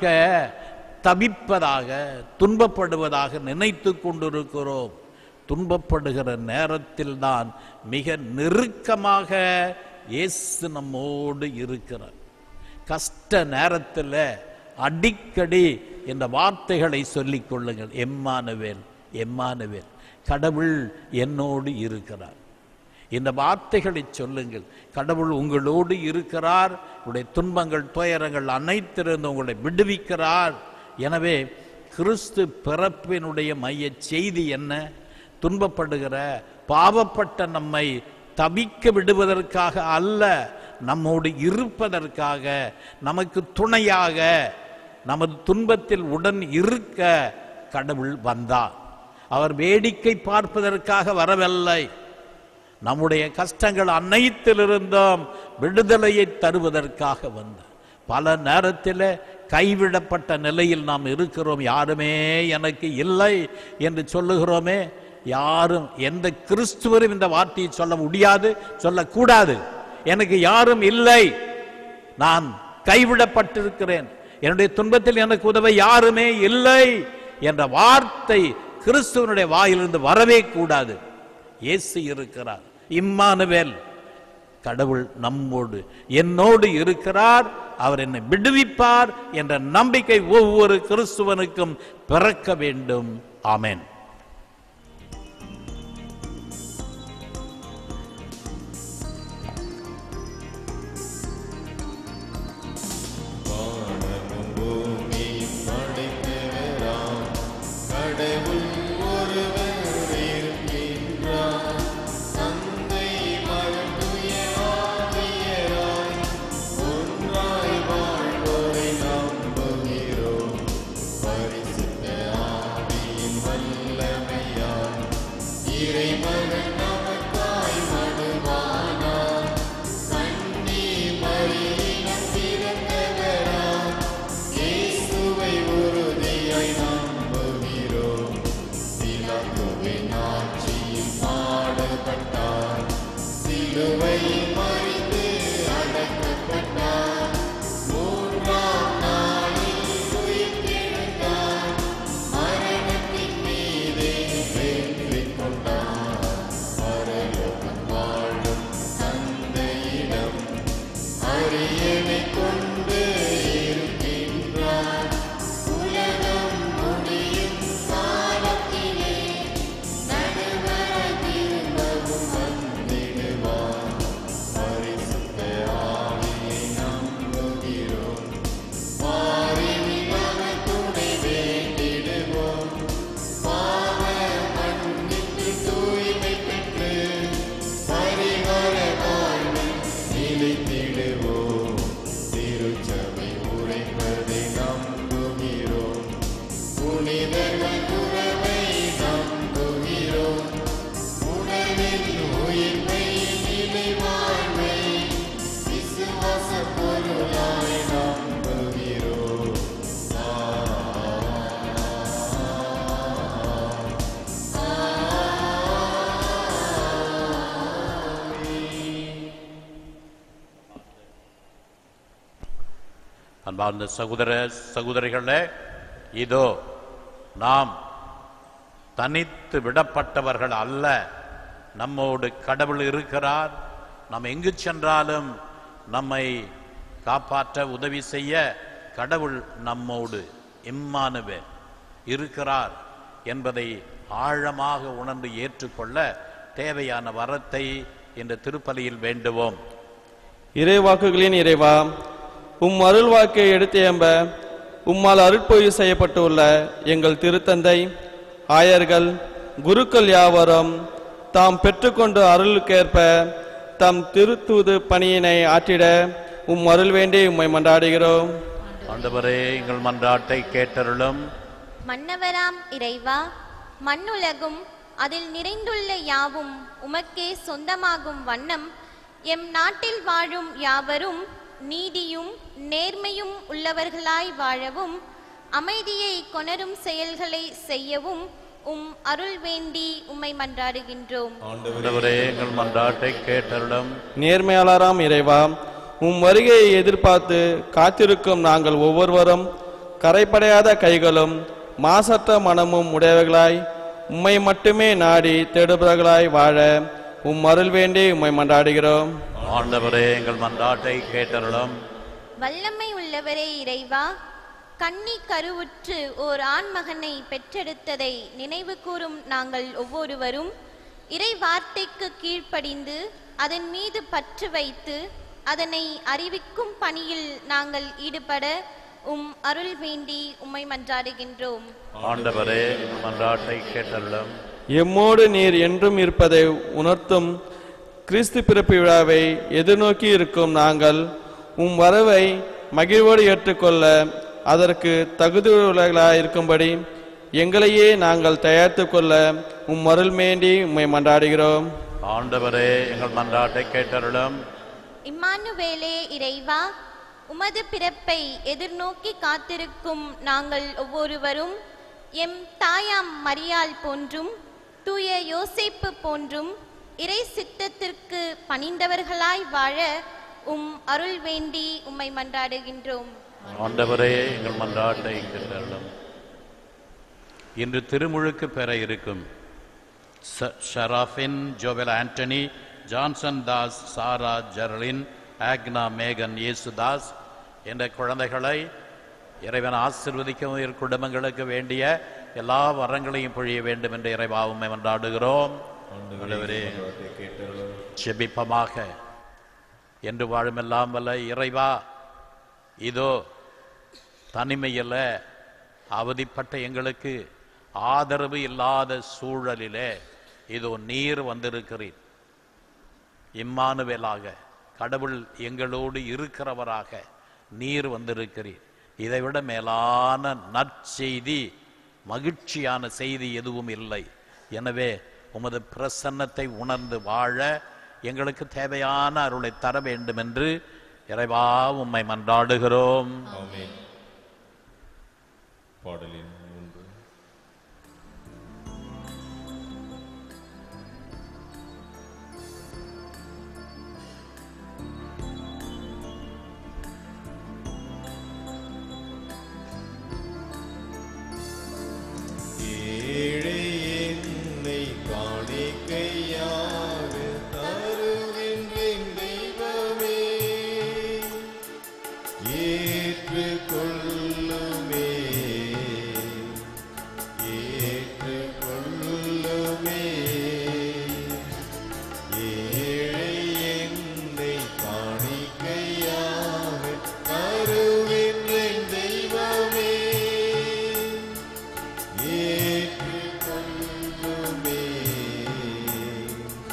தவிப்பதாக துன்பப்படுவதாக நினைத்து கொண்டிருக்கிறோம் துன்பப்படுகிற நேரத்தில் தான் மிக நெருக்கமாக இயேசு நம்மோடு இருக்கிறார் கஷ்ட நேரத்தில் அடிக்கடி இந்த வார்த்தைகளை சொல்லிக் கொள்ளுங்கள் எம்மானுவேல் எம்மானுவேல் கடவுள் என்னோடு இருக்கிறார் இந்த வார்த்தைகளை சொல்லுங்கள் கடவுள் உங்களோடு இருக்கிறார் உங்களுடைய துன்பங்கள் துயரங்கள் அனைத்திலிருந்து உங்களை விடுவிக்கிறார் எனவே கிறிஸ்து பிறப்பினுடைய மைய செய்தி என்ன துன்பப்படுகிற பாவப்பட்ட நம்மை தவிக்க விடுவதற்காக அல்ல நம்மோடு இருப்பதற்காக நமக்கு துணையாக நமது துன்பத்தில் உடன் இருக்க கடவுள் வந்தார் அவர் வேடிக்கை பார்ப்பதற்காக வரவில்லை நம்முடைய கஷ்டங்கள் அனைத்திலிருந்தும் விடுதலையை தருவதற்காக வந்தார் பல நேரத்தில் கைவிடப்பட்ட நிலையில் நாம் இருக்கிறோம் யாருமே எனக்கு இல்லை என்று சொல்லுகிறோமே யாரும் எந்த கிறிஸ்துவரும் இந்த வார்த்தையை சொல்ல முடியாது சொல்லக்கூடாது எனக்கு யாரும் இல்லை நான் கைவிடப்பட்டிருக்கிறேன் என்னுடைய துன்பத்தில் எனக்கு உதவ யாருமே இல்லை என்ற வார்த்தை கிறிஸ்துவனுடைய வாயிலிருந்து வரவே கூடாது இயேசு இருக்கிறார் இம்மானுவேல் கடவுள் நம்மோடு என்னோடு இருக்கிறார் அவர் என்னை விடுவிப்பார் என்ற நம்பிக்கை ஒவ்வொரு கிறிஸ்துவனுக்கும் பிறக்க வேண்டும் ஆமென்
வானமும் பூமியும் படைத்தவராம் கடவுள் ஒருவர் இருக்கின்றார் தந்தை மகன் தூய ஆவியராய் ஒன்றாய் வாழ்வோரை நம்புகிறோம் பரிசுத்த ஆவியின் வல்லமையால் இறைமகன் நமக்காய் மனுவானார் கண்ணி மறியிடம் பிறந்தவராம் இயேசுவை உறுதியாய் நம்புகிறோம் பிலாத்துவின் ஆட்சியில் பாடுபட்டார் சிலுவையில் மறித்து அடக்கப்பட்டார் மூன்றாம் நாளில் உயிர்த்தெழுந்தார் மரணத்தின் மீதே வெற்றி கொண்டார் பரலோகம் வாழும் தந்தையிடம் அரியணை கொண்டு இருக்கின்றார் உலகம் முடியும் காலத்திலே நடுவர் திரும்பவும் வந்திடுவார் பரிசுத்த ஆவியை நம்புகிறோம் மாறினில் அவர் துணை வேண்டிடுவோம் பாவ மன்னிப்பு தூய்மை பெற்று பரிகார வாழ்வில் நிலைத்திடுவோம் திருச்சபை உரைப்பதை நம்புகிறோம் புனிதர்கள் உறவை நம்புகிறோம் உணவின் உயிர்மை நிலை வாழ்வை விசுவாச பொருளாய் நம்புகிறோம்
அன்பார்ந்த சகோதர சகோதரிகளே இதோ நாம் தனித்து விடப்பட்டவர்கள் அல்ல நம்மோடு கடவுள் இருக்கிறார் நாம் எங்கு சென்றாலும் நம்மை காப்பாற்ற உதவி செய்ய கடவுள் நம்மோடு இம்மானுவே இருக்கிறார் என்பதை ஆழமாக உணர்ந்து ஏற்றுக்கொள்ள தேவையான வரத்தை இந்த திருப்பலியில் வேண்டுவோம்
இறைவாக்குகளின் இறைவா உம் அருள் வாக்கை எடுத்து எம்ப உம்மால் அருட்பொழிவு செய்யப்பட்டுள்ள எங்கள் திருத்தந்தை ஆயர்கள் குருக்கள் யாவரும் தாம் பெற்றுக்கொண்ட அருளுக்கேற்ப தம் திருத்தூது பணியினை ஆற்றிட உம் அருள் வேண்டி உம்மை மன்றாடுகிறோம்
ஆண்டவரே எங்கள் மன்றாட்டை கேட்டருளும்
மன்னவராம் இறைவா மண்ணுலகும் அதில் நிறைந்துள்ள யாவும் உமக்கே சொந்தமாகும் வண்ணம் எம் நாட்டில் வாழும் யாவரும் நீதியும் நேர்மையும் உள்ளவர்களாய் வாழவும் அமைதியை கொணரும் செயல்களை செய்யவும் உம் அருள் வேண்டி உம்மை மன்றாடுகின்றோம்
ஆண்டவரே எங்கள் மன்றாட்டை கேட்டருளும்
நேர்மையாளராம் இறைவா உம் வருகையை எதிர்பார்த்து காத்திருக்கும் நாங்கள் ஒவ்வொருவரும் கரைப்படையாத கைகளும் மாசற்ற மனமும் உடையவர்களாய் உம்மை மட்டுமே நாடி தேடுபவர்களாய் வாழ உம் அருள் வேண்டி உம்மை மன்றாடுகிறோம்
ஆண்டவரே எங்கள் மன்றாட்டை கேட்டருளும்
வல்லமை உள்ளவரே இறைவா கன்னி கருவுற்று ஓர் ஆண்மகனை பெற்றெடுத்ததை நினைவு கூறும் நாங்கள் ஒவ்வொருவரும் இறை வார்த்தைக்கு கீழ்ப்படிந்து அதன் மீது பற்று வைத்து அதனை அறிவிக்கும் பணியில் நாங்கள் ஈடுபட உம் அருள் வேண்டி உம்மை மன்றாடுகின்றோம்
ஆண்டவரே எங்கள் மன்றாட்டை கேட்டருளும்
எம்மோடு நீர் என்றும் இருப்பதை உணர்த்தும் கிறிஸ்து பிறப்பு விழாவை எதிர்நோக்கி இருக்கும் நாங்கள் உம் வரவை மகிழ்வோடு ஏற்றுக்கொள்ள அதற்கு தகுதியுள்ளவர்களாய் இருக்கும்படி எங்களையே நாங்கள் தயாரித்து கொள்ள உம் அருள் வேண்டி உம்மை மன்றாடுகிறோம்
ஆண்டவரே எங்கள் மன்றாட்டை கேட்டருளும்
இம்மானுவேலே இறைவா உமது பிறப்பை எதிர்நோக்கி காத்திருக்கும் நாங்கள் ஒவ்வொருவரும் எம் தாயாம் மரியாள் போன்றும் தூய யோசேப்பு போன்றும் இறை சித்தத்திற்கு பணிந்தவர்களாய் வாழ உம் அருள் வேண்டி உம்மை மன்றாடுகின்றோம்
ஆண்டவரே எங்கள் மன்றாட்டை கேட்டருளும் இன்று திருமுழுக்கு பெற இருக்கும் ச- ஷராஃபின் Joel Antony Johnson Das Sara ஜெர்லின் ஆக்னா மேகன் இயேசுதாஸ் என்ற குழந்தைகளை இறைவன் ஆசிர்வதிக்கவும் இரு குடும்பங்களுக்கு வேண்டிய எல்லா வரங்களையும் பொழிய வேண்டும் என்று இறைவாவுமை மன்றாடுகிறோம் ஆண்டவரே செபிப்பமாக என்று வாழுமெல்லாம் வல்ல இறைவா இதோ தனிமையில் அவதிப்பட்ட எங்களுக்கு ஆதரவு இல்லாத சூழலிலே இதோ நீர் வந்திருக்கிறீர் இம்மானுவேலாக கடவுள் எங்களோடு இருக்கிறவராக நீர் வந்திருக்கிறீர் இதைவிட மேலான நற்செய்தி மகிழ்ச்சியான செய்தி எதுவும் இல்லை எனவே உமது பிரசன்னத்தை உணர்ந்து வாழ எங்களுக்கு தேவையான அருளை தர வேண்டும் என்று இறைவா உம்மை மன்றாடுகிறோம்
ஆமென் பாடலின் மூன்று ஏழை என்னை காணிக்கையாக தருகின்றேன் தெய்வமே ஏற்றுக்கொள்ளுமே ஏற்றுக்கொள்ளுமே ஏழை என்னை காணிக்கையாக தருகின்றேன் தெய்வமே ஏற்றுக்கொள்ளுமே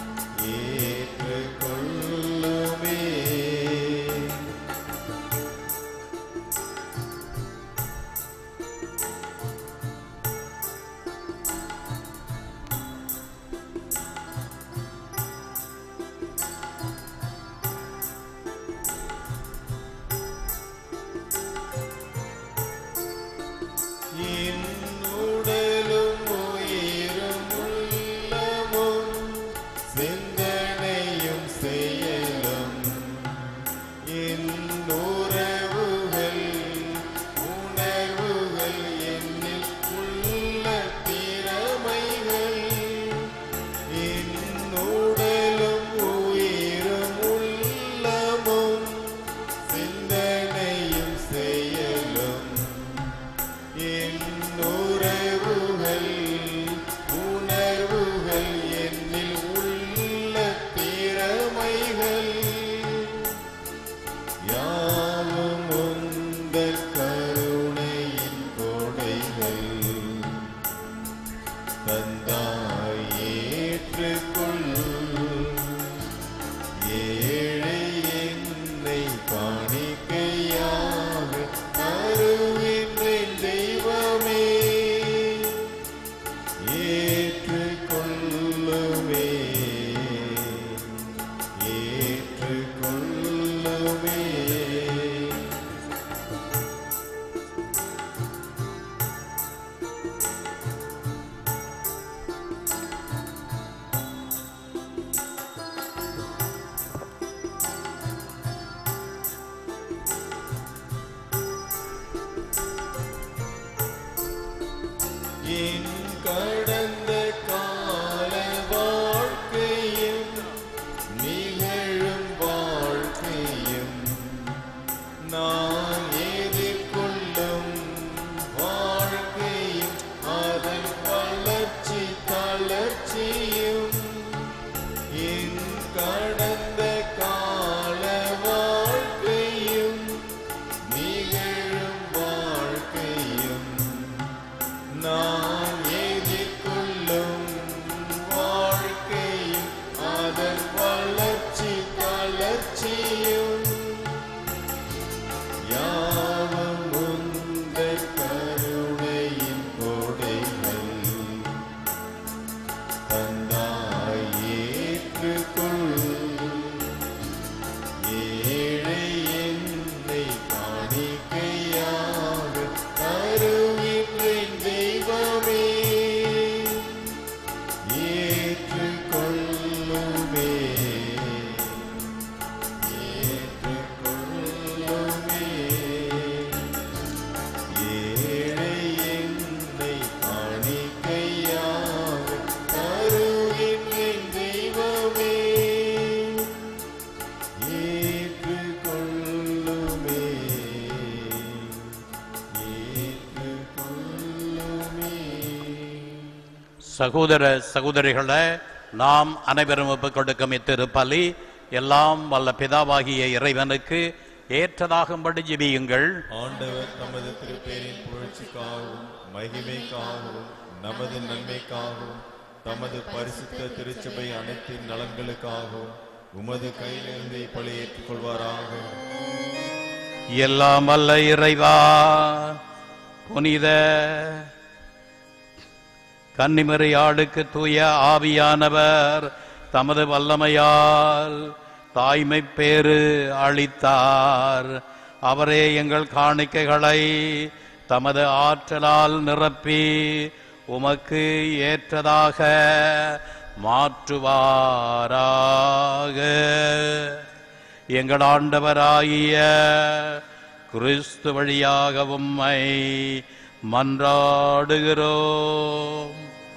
சகோதர சகோதரிகளே நாம் அனைவரும் ஒப்புக் கொடுக்கும் இத்திருப்பலி எல்லாம் வல்ல பிதாவாகிய இறைவனுக்கு ஏற்றதாகும்படி ஜெபியுங்கள்
ஆண்டவர் தமது திருப்பேரின் புகழ்ச்சிக்காகவும் மகிமைக்காகவும் நமது நன்மைக்காகவும் தமது பரிசுத்த திருச்சபை அனைத்தின் நலன்களுக்காகவும் உமது கையிலிருந்து இப்பலி ஏற்றுக்கொள்வாராக
எல்லாம் வல்ல இறைவா புனித கன்னிமறையாடுக்கு தூய ஆவியானவர் தமது வல்லமையால் தாய்மை பேறு அளித்தார் அவரே எங்கள் காணிக்கைகளை தமது ஆற்றலால் நிரப்பி உமக்கு ஏற்றதாக மாற்றுவாராக எங்கள் ஆண்டவராகிய கிறிஸ்து வழியாக உம்மை மன்றாடுகிறோம்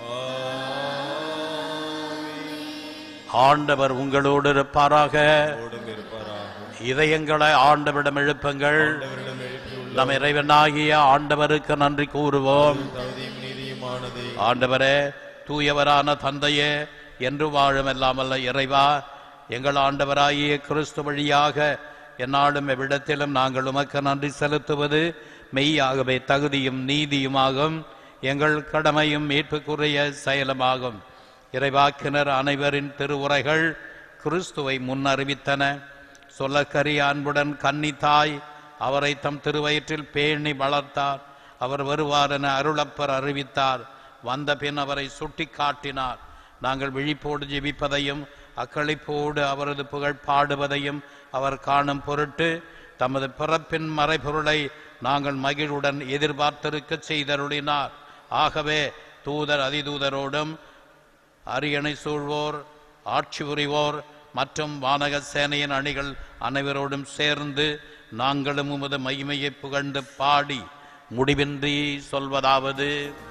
ஆண்டவர் உங்களோடு இருப்பாராக
ஓடும் இருப்பாராக
இதயங்களை ஆண்டவரிடம் எழுப்புங்கள்
ஆண்டவரிடம் எழுப்பியுள்ள
நம் இறைவனாகிய ஆண்டவருக்கு நன்றி கூறுவோம்
தகுதியும் நீதியுமானது
ஆண்டவரே தூயவரான தந்தையே என்று வாழும் எல்லாமல்ல இறைவா எங்கள் ஆண்டவராகிய கிறிஸ்து வழியாக எந்நாளும் எவ்விடத்திலும் நாங்கள் உமக்கு நன்றி செலுத்துவது மெய்யாகவே தகுதியும் நீதியுமாகும் எங்கள் கடமையும் மீட்புக்குரிய செயலுமாகும் இறைவாக்கினர் அனைவரின் திருவுரைகள் கிறிஸ்துவை முன்னறிவித்தன சொல்லக்கரிய அன்புடன் கன்னி தாய் அவரை தம் திருவயிற்றில் பேணி வளர்த்தார் அவர் வருவார் என அருளப்பர் அறிவித்தார் வந்த பின் அவரை சுட்டி காட்டினார் நாங்கள் விழிப்போடு ஜெபிப்பதையும் அக்களிப்போடு அவரது புகழ் பாடுவதையும் அவர் காணும் பொருட்டு தமது பிறப்பின் மறைபொருளை நாங்கள் மகிழ்வுடன் எதிர்பார்த்திருக்க செய்தருளினார் ஆகவே தூதர் அதிதூதரோடும் அரியணை சூழ்வோர் ஆட்சி புரிவோர் மற்றும் வானக சேனையின் அணிகள் அனைவரோடும் சேர்ந்து நாங்களும் உமது மகிமையை புகழ்ந்து பாடி முடிவின்றி சொல்வதாவது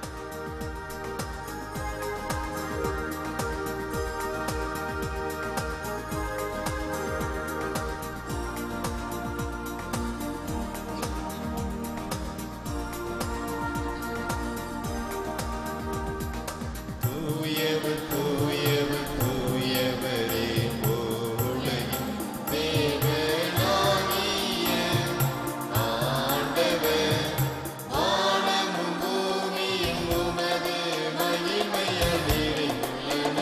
தூயவர் தூயவர் தூயவரே உலகின் தேவனாகிய ஆண்டவர் வானமும் பூமியும் உமது மகிமையால் நிறைந்துள்ளன.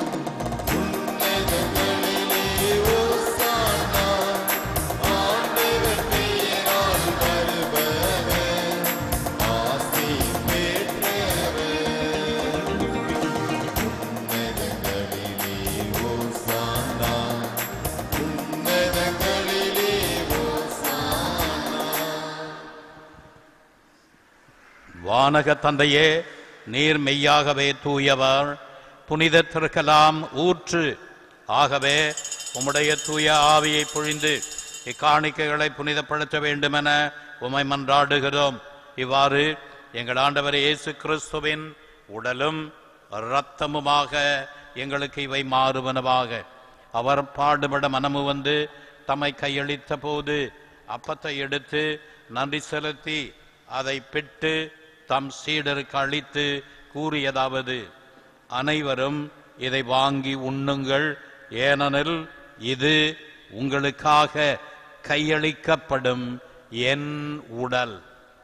உன்னதங்களிலே ஓசானா, ஆண்டவர் பெயரால் வருபவர், ஆசி பெற்றவர். உன்னதங்களிலே ஓசானா, உன்னதங்களிலே ஓசானா.
வானக தந்தையே நீர் மெய்யாகவே தூயவர் புனித திருக்கலாம் ஊற்று ஆகவே உம்முடைய தூய ஆவியை பொழிந்து இக்காணிக்கைகளை புனிதப்படுத்த வேண்டுமென உமை மன்றாடுகிறோம் இவ்வாறு எங்கள் ஆண்டவர் இயேசு கிறிஸ்துவின் உடலும் இரத்தமுமாக எங்களுக்கு இவை மாறுவனவாக அவர் பாடுபட மனமு வந்து தம்மை கையளித்த போது அப்பத்தை எடுத்து நன்றி செலுத்தி அதை பிட்டு தம் சீடருக்கு அளித்து கூறியதாவது அனைவரும் இதை வாங்கி உண்ணுங்கள் ஏனெனில் இது உங்களுக்காக கையளிக்கப்படும் என் உடல்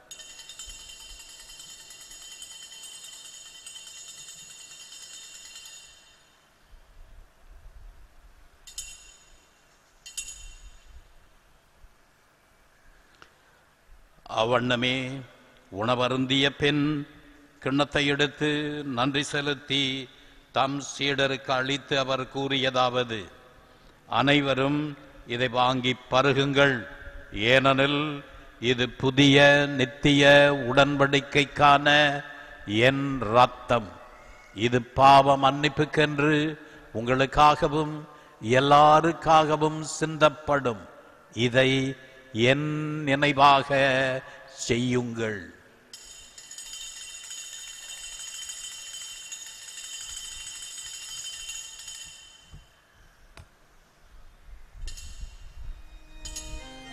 அவ்வண்ணமே உணவருந்திய பின் கிண்ணத்தை எடுத்து நன்றி செலுத்தி தம் சீடருக்கு அளித்து அவர் கூறியதாவது அனைவரும் இதை வாங்கி பருகுங்கள் ஏனெனில் இது புதிய நித்திய உடன்படிக்கைக்கான என் ரத்தம் இது பாவ மன்னிப்புக்கென்று உங்களுக்காகவும் எல்லாருக்காகவும் சிந்தப்படும் இதை என் நினைவாக செய்யுங்கள்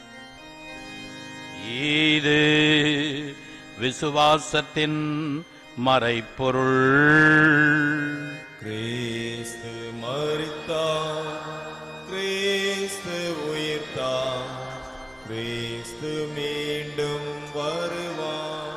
இது விசுவாசத்தின் மறைப்பொருள்
கிறிஸ்து மரித்தார் கிறிஸ்து உயிர்த்தார் கிறிஸ்து மீண்டும் வருவார்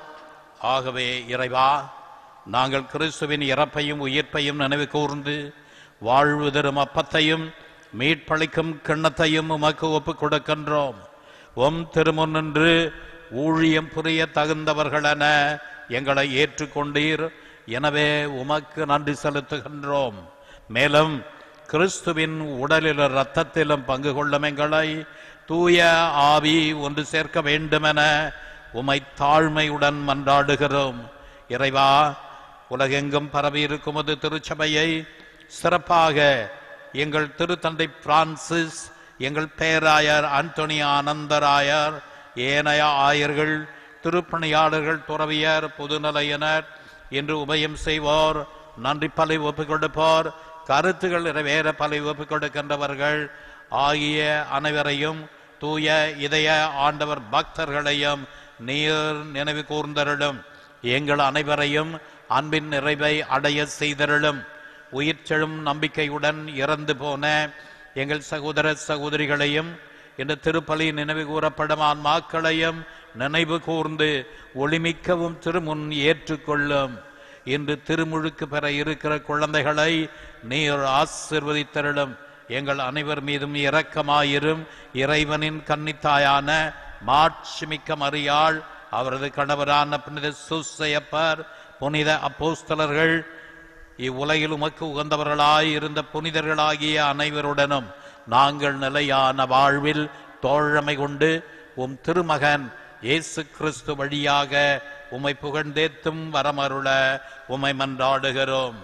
ஆகவே இறைவா நாங்கள் கிறிஸ்துவின் இறப்பையும் உயிர்ப்பையும் நினைவு கூர்ந்து வாழ்வு தரும் அப்பத்தையும் மீட்பளிக்கும் கிண்ணத்தையும் உமக்கு ஒப்புக் கொடுக்கின்றோம் உம் திருமுன்னின்று ஊழியம் புரிய தகுந்தவர்களென எங்களை ஏற்றுக்கொண்டீர் எனவே உமக்கு நன்றி செலுத்துகின்றோம் மேலும் கிறிஸ்துவின் உடலிலும் இரத்தத்திலும் பங்கு கொள்ளும் எங்களை தூய ஆவி ஒன்று சேர்க்க வேண்டுமென உமை தாழ்மையுடன் மன்றாடுகிறோம் இறைவா உலகெங்கும் பரவி இருக்குமது திருச்சபையை சிறப்பாக எங்கள் திருத்தந்தை பிரான்சிஸ் எங்கள் பேராயர் அந்தோனி ஆனந்தராயர் ஏனைய ஆயர்கள் திருப்பணியாளர்கள் துறவியர் பொதுநிலையினர் என்று உபயம் செய்வோர் நன்றி பலை ஒப்புக் கொடுப்போர் கருத்துகள் நிறைவேற பலை ஒப்புக் கொடுக்கின்றவர்கள் ஆகிய அனைவரையும் தூய இதய ஆண்டவர் பக்தர்களையும் நீர் நினைவு கூர்ந்தருளும் எங்கள் அனைவரையும் அன்பின் நிறைவை அடைய செய்தருளும் உயிர்ச்செழும் நம்பிக்கையுடன் இறந்து போன எங்கள் சகோதர சகோதரிகளையும் இந்த திருப்பலி நினைவு கூறப்படும் ஆன்மாக்களையும் நினைவு கூர்ந்து ஒளிமிக்கவும் திருமுன் ஏற்றுக்கொள்ளும் இன்று திருமுழுக்கு பெற இருக்கிற குழந்தைகளை நீர் ஆசிர்வதித்தருளும் எங்கள் அனைவர் மீதும் இரக்கமாயிரும் இறைவனின் கன்னித்தாயான மாட்சிமிக்க மரியாள் அவரது கணவரான புனித சூசையப்பர் புனித அப்போஸ்தலர்கள் இவ்வுலகில் உமக்கு உகந்தவர்களாய் இருந்த புனிதர்களாகிய அனைவருடனும் நாங்கள் நிலையான வாழ்வில் தோழமை கொண்டு உம் திருமகன் இயேசு கிறிஸ்து வழியாக உம்மை புகழ்ந்தேத்தும் வரமருள உம்மை மன்றாடுகிறோம்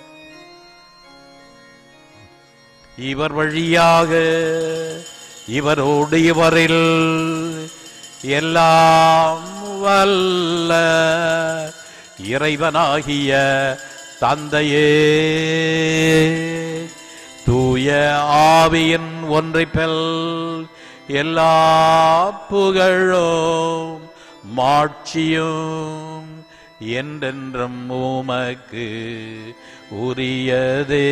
இவர் வழியாக இவரோடு இவரில் எல்லாம் வல்ல இறைவனாகிய தந்தையே தூய ஆவியின் ஒன்றைப்பெல் எல்லா புகழும் மாட்சியும் என்றென்றும் உமக்கு உரியதே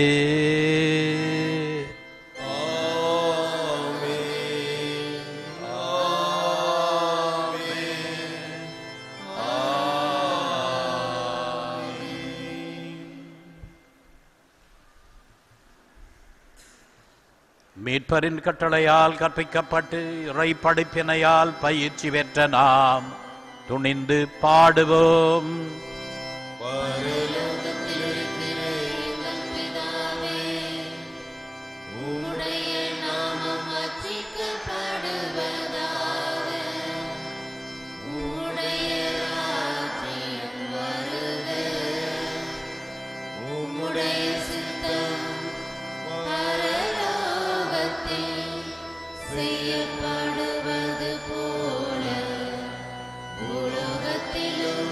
மீட்பரின் கட்டளையால் கற்பிக்கப்பட்டு இறை படிப்பினையால் பயிற்சி பெற்ற நாம் துணிந்து பாடுவோம்
செய்யப்படுவது போல உலகத்திலும்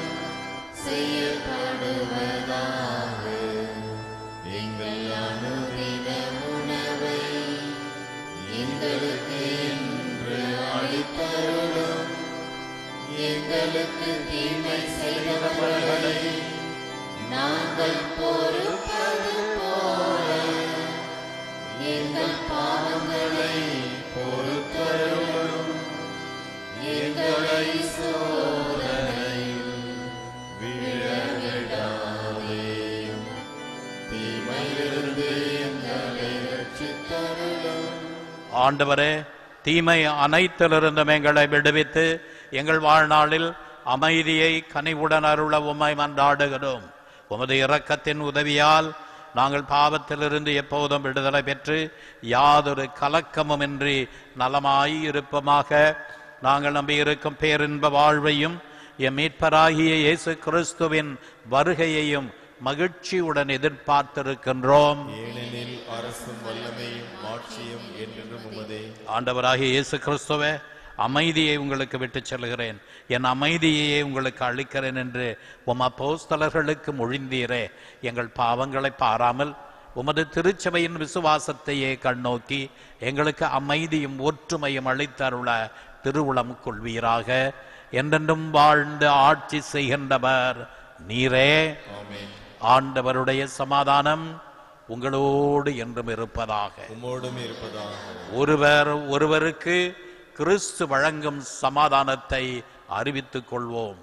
செய்யப்படுவதாக எங்கள் அனுதின உணவை எங்களுக்கு இன்று அளித்தருளும் எங்களுக்கு தீமை செய்தவர்களை நாங்கள் பொறுப்பது போல எங்கள் பாவங்களை பொறுத்தருளும் எங்களை சோதனையில் விழவிடாதேயும் தீமையிலிருந்து எங்களை ரட்சித்தருளும்
ஆண்டவரே தீமை அனைத்திலிருந்தும் எங்களை விடுவித்து எங்கள் வாழ்நாளில் அமைதியை கனிவுடன் அருள உம்மை மன்றாடுகிறோம் உமது இரக்கத்தின் உதவியால் நாங்கள் பாவத்திலிருந்து எப்போதும் விடுதலை பெற்று யாதொரு கலக்கமுமின்றி நலமாய் இருப்பமாக நாங்கள் நம்பியிருக்கும் பேரின்ப வாழ்வையும் எம் மீட்பராகிய இயேசு கிறிஸ்துவின் வருகையையும் மகிழ்ச்சியுடன் எதிர்பார்த்திருக்கின்றோம்
ஏனெனில் அரசும் வல்லமையும் மாட்சியும் என்றென்றும் உமதே
ஆண்டவராகிய இயேசு கிறிஸ்துவே அமைதியை உங்களுக்கு விட்டுச் செல்கிறேன் என் அமைதியையே உங்களுக்கு அளிக்கிறேன் என்று உம் அப்போஸ்தலர்களுக்கு மொழிந்தீரே எங்கள் பாவங்களை பாராமல் உமது திருச்சபையின் விசுவாசத்தையே கண்ணோக்கி எங்களுக்கு அமைதியும் ஒற்றுமையும் அளித்தருள திருவுளம் கொள்வீராக என்றென்றும் வாழ்ந்து ஆட்சி செய்கின்றவர் நீரே ஆண்டவருடைய சமாதானம் உங்களோடு என்றும் இருப்பதாக
உம்மோடும் இருப்பதாக
ஒருவர் ஒருவருக்கு கிறிஸ்து வழங்கும் சமாதானத்தை அறிவித்துக் கொள்வோம்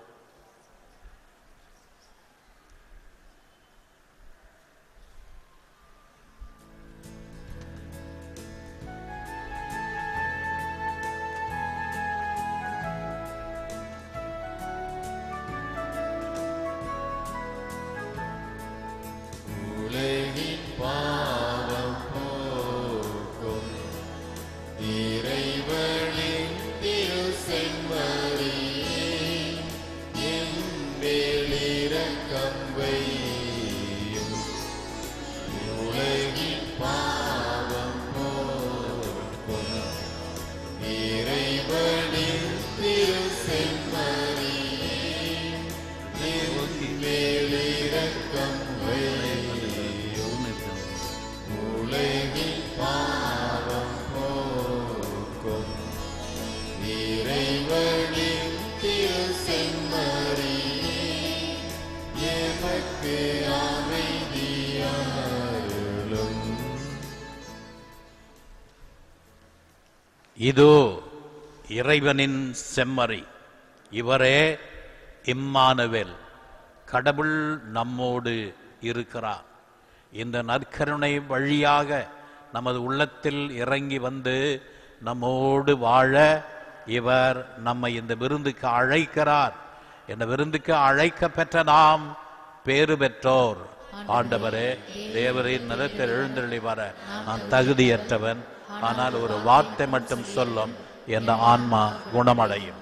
உலகின் பாவம் போக்கும் இறைவனின் திரு செம்மறியே என் மேலிரக்கம் வையும் உலகின் பாவம் போக்கும் இறைவனின் திரு செம்மறியே என் மேலிரக்கம் வையும் உலகின் பாவம் போக்கும் இறைவனின் திரு செம்மறியே எமக்கு அமைதியாருளும்
இதோ இறைவனின் செம்மறி இவரே இம்மானுவேல் கடவுள் நம்மோடு இருக்கிறார் இந்த நற்கருணை வழியாக நமது உள்ளத்தில் இறங்கி வந்து நம்மோடு வாழ இவர் நம்மை இந்த விருந்துக்கு அழைக்கிறார் இந்த விருந்துக்கு அழைக்க பெற்ற நாம் பேறு பெற்றோர் ஆண்டவரே தேவரின் நிலத்தில் எழுந்தருளி வர நான் தகுதியற்றவன் ஆனால் ஒரு வார்த்தை மட்டும் சொல்லும் என் ஆன்மா குணமடையும்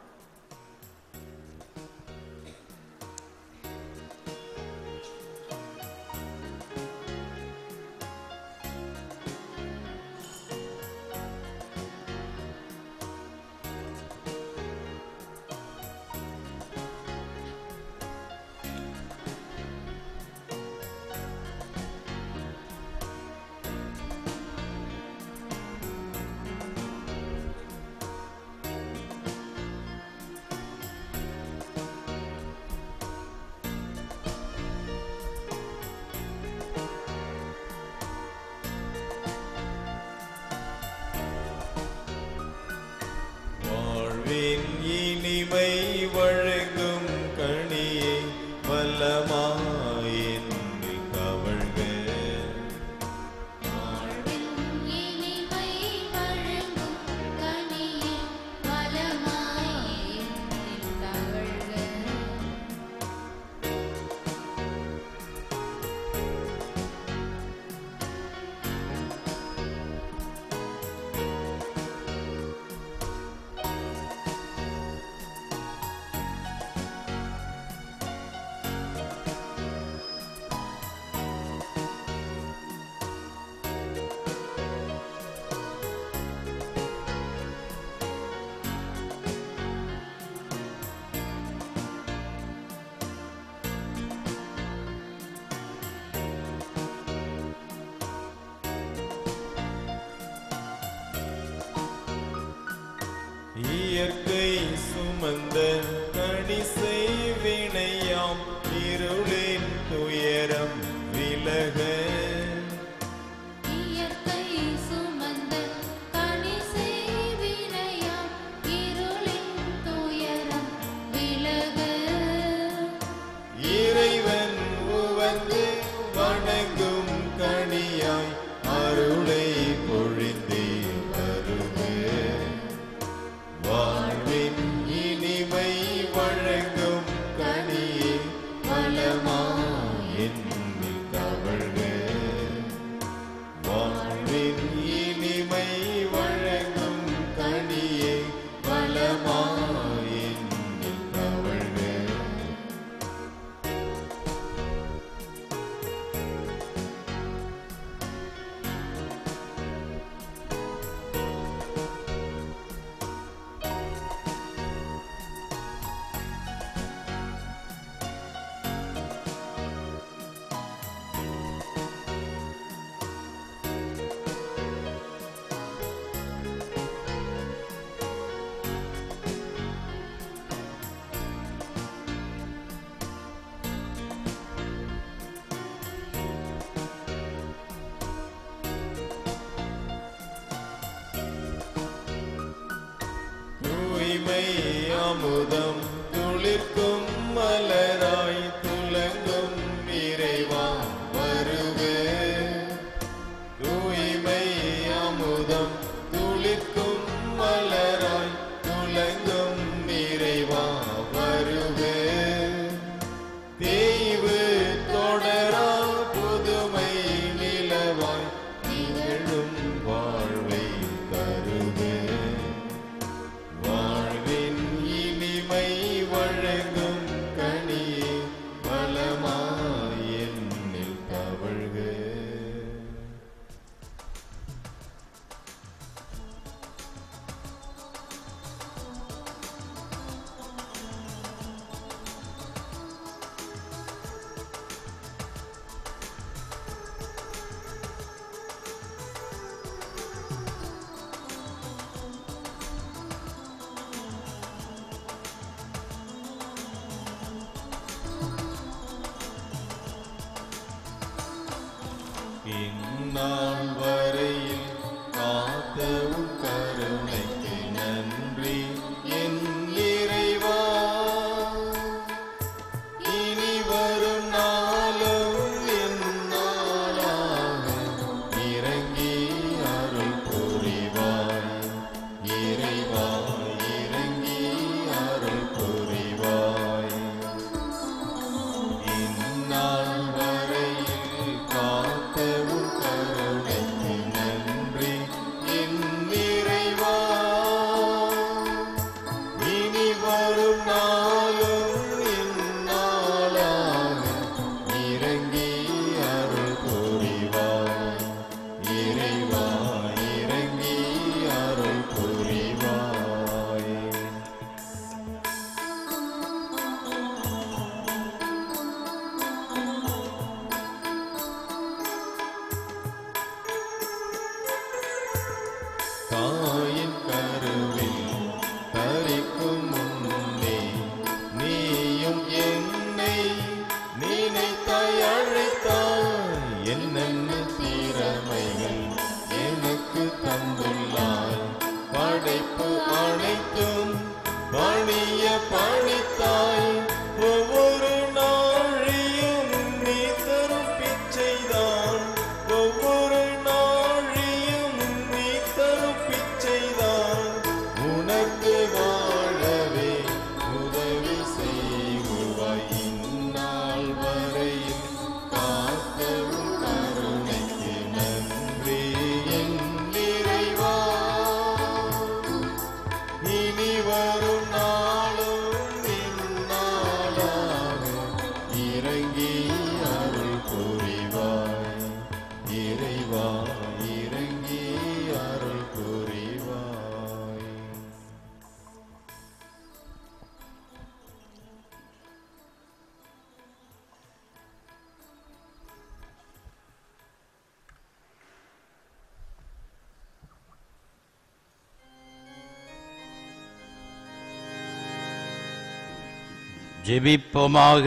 வாழ்வின் இனிமை வழங்கும் கனியை வல்லமாயின் கவழ்க
இனிமை வழங்கும் கனியே வளமாய் தவழ்க
இயற்கை சுமந்த கணிசை வினையாம் இருளின் துயரம் விலக
இயற்கை சுமந்த கனிசை வினையாம் இருளின் துயரம் விலக
இறைவன் உவந்து வணங்கும் கனியாய் அருளை பொழிந்தே வருக வாழ்வின் இனிமை வழங்கும் தூய்மை அமுதம் துளிர்க்கும் மலராய் துலங்கும் இறைவா வருவே தூய்மை அமுதம் துளிர்க்கும் மலராய் துலங்கும் இறைவா வருவே தேய்வு தொடரா புதுமை நிலவாய் நிகழும் வாழ்வை தருவே வாழ்வின் இனிமை வழங்கும் கனியே பலமாய் என்னில் தவழ்க இந்நாள் வரையில் காத்த உன் கருணைக்கு நன்றி என் இறைவா இனி வரும் நாளும் என் நாளாக இறங்கி அருள் புரிவாய் இறைவா இறங்கி அருள் புரிவாய் இந்நாள் வரையில் காத்த உன் கருணைக்கு நன்றி என் இறைவா இனி வரும் நாளும் என் நாளாக இறங்கி அருள் புரிவாய் இறைவா இறங்கி அருள் புரிவாய் தாயின் கருவில் தரிக்கும் முன்னே நீயும் என்னை நினைத்தாய் அழைத்தாய் என்னென்ன திறமைகள் எனக்கு தந்துள்ளாய் படைப்பு அனைத்தும் பணிய பணித்தாய் ஒவ்வொரு நாழியும் நீ தரும் பிச்சைதான் ஒவ்வொரு நாழியும் நீ தரும் பிச்சைதான் உனக்கு வாழவே உதவி செய்வாய் இந்நாள் வரையில் காத்தவும் கருணைக்கு நன்றி என் இறைவா இனி வரும் நாளும் இந்நாளாக இறங்கி அருள் புரிவாய் இறைவா இறங்கி அருள் புரிவாய்
ஜெபிப்போமாக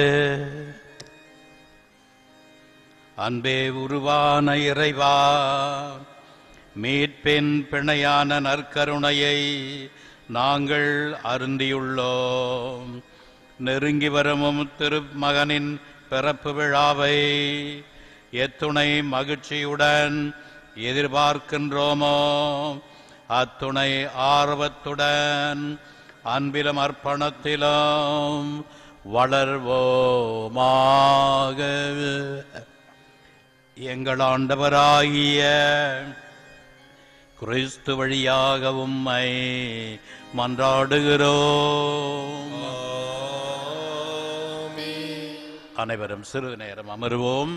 அன்பே உருவான இறைவா மீட்பின் பிணையான நற்கருணையை நாங்கள் அருந்தியுள்ளோம் நெருங்கி வரும் திருமகனின் பிறப்பு விழாவை எத்துணை மகிழ்ச்சியுடன் எதிர்பார்க்கின்றோமோ அத்துணை ஆர்வத்துடன் அன்பிலும் அர்ப்பணத்திலும் வளர்வோமாக எங்கள் ஆண்டவராகிய கிறிஸ்து வழியாக உம்மை மன்றாடுகிறோம் அனைவரும் சிறிது நேரம் அமருவோம்